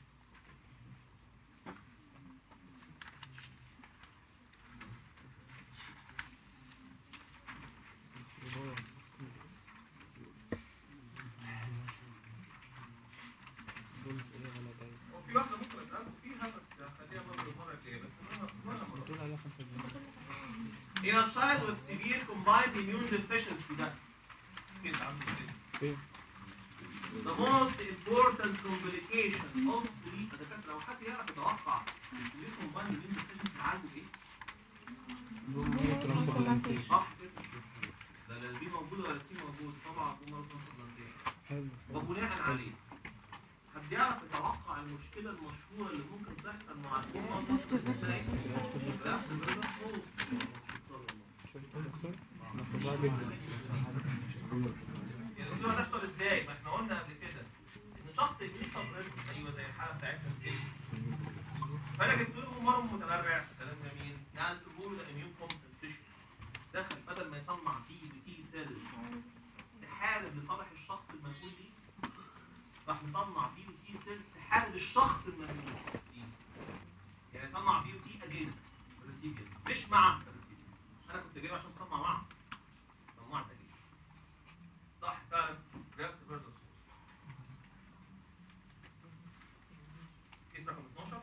وفي واحده ممكن اسالكم فيها بس خليها برضه المره الجايه بس المرة- المرة- المرة. دول على خمسة جنيه In a child with severe combined immune deficiency ده كده عامل كده ايه The most important complication of the دكاتره لو حد يعرف يتوقع severe combined immune deficiency عنده ايه؟ دول ترانسبلانتيشن صح كده ده لا البي موجود ولا التي موجود طبعا بومر ترانسبلانتيشن حلو وبناء عليه حد يعرف يتوقع المشكله المشهوره اللي ممكن تحصل مع البومر ازاي؟ لا، شفت يا دكتور؟ مفروض جدا يعني دي هتحصل ازاي؟ ما احنا قلنا قبل كده ان شخص يجيب سبريس ايوه زي الحاله بتاعتنا كده فانا جبت له مرض متبرع كلام جميل نقلت له ده اميون كومبنسيشن دخل بدل ما يصنع فيه بتي سيل تحارب لصالح الشخص المنقول ليه راح مصنع فيه بتي سيل تحارب الشخص المنقول ليه يعني صنع فيه بتي اجينست الريسيفير مش مع الريسيفير انا كنت جايب عشان اصنع معه صنعت اجينست صح فعلا جرافت فيرسس كيس رقم 12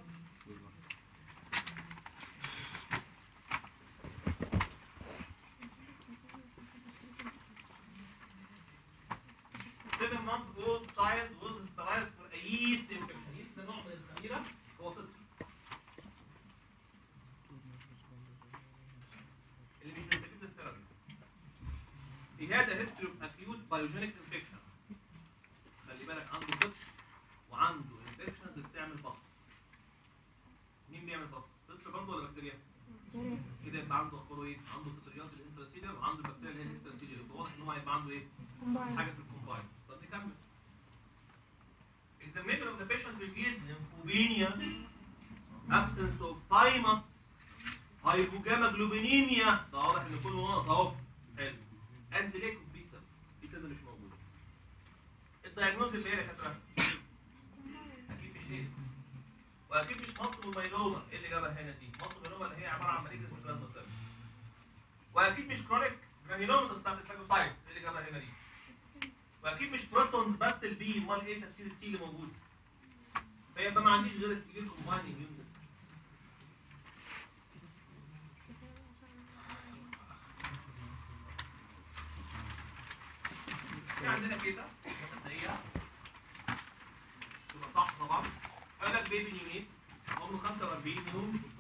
seven month old child was sterilized for a yeast infection yeast ده نوع من الخميرة هو فطري اللي مش بيستفيد من الثيرابي He had a history of acute pyogenic infection خلي بالك عنده فطر وعنده infections بتعمل بص مين بيعمل بص؟ فطر برضه ولا بكتيريا؟ كده يبقى عنده اخباره ايه؟ عنده فطريات الانتراسيلر وعنده بكتيريا اللي هي الانتراسيلر يبقى واضح ان هو هيبقى عنده ايه؟ حاجه في الكومباين طب نكمل examination of the patient reveals lymphopenia absence of thymus hypogammaglobulinemia ده واضح ان كله ناقص اهو حلو and lack of B cells B cells مش موجوده الدايجنوز اللي هي يا دكاتره اكيد مش ايدز واكيد مش مصل مايلوما ايه اللي جابها هنا دي مصل مايلوما اللي هي عباره عن مريض اسمه بلازما سيل واكيد مش كرونيك جرانيلوما بتاعت الفاجوسايت ايه اللي جابها هنا دي واكيد مش بروتونز بس البي امال ايه تفسير التي اللي موجود فيبقى ما عنديش غير السبيل كومباين يونت في عندنا كيسه مبدئيه تبقى صح طبعا قال لك بيبي يونيت عمره 45 يوم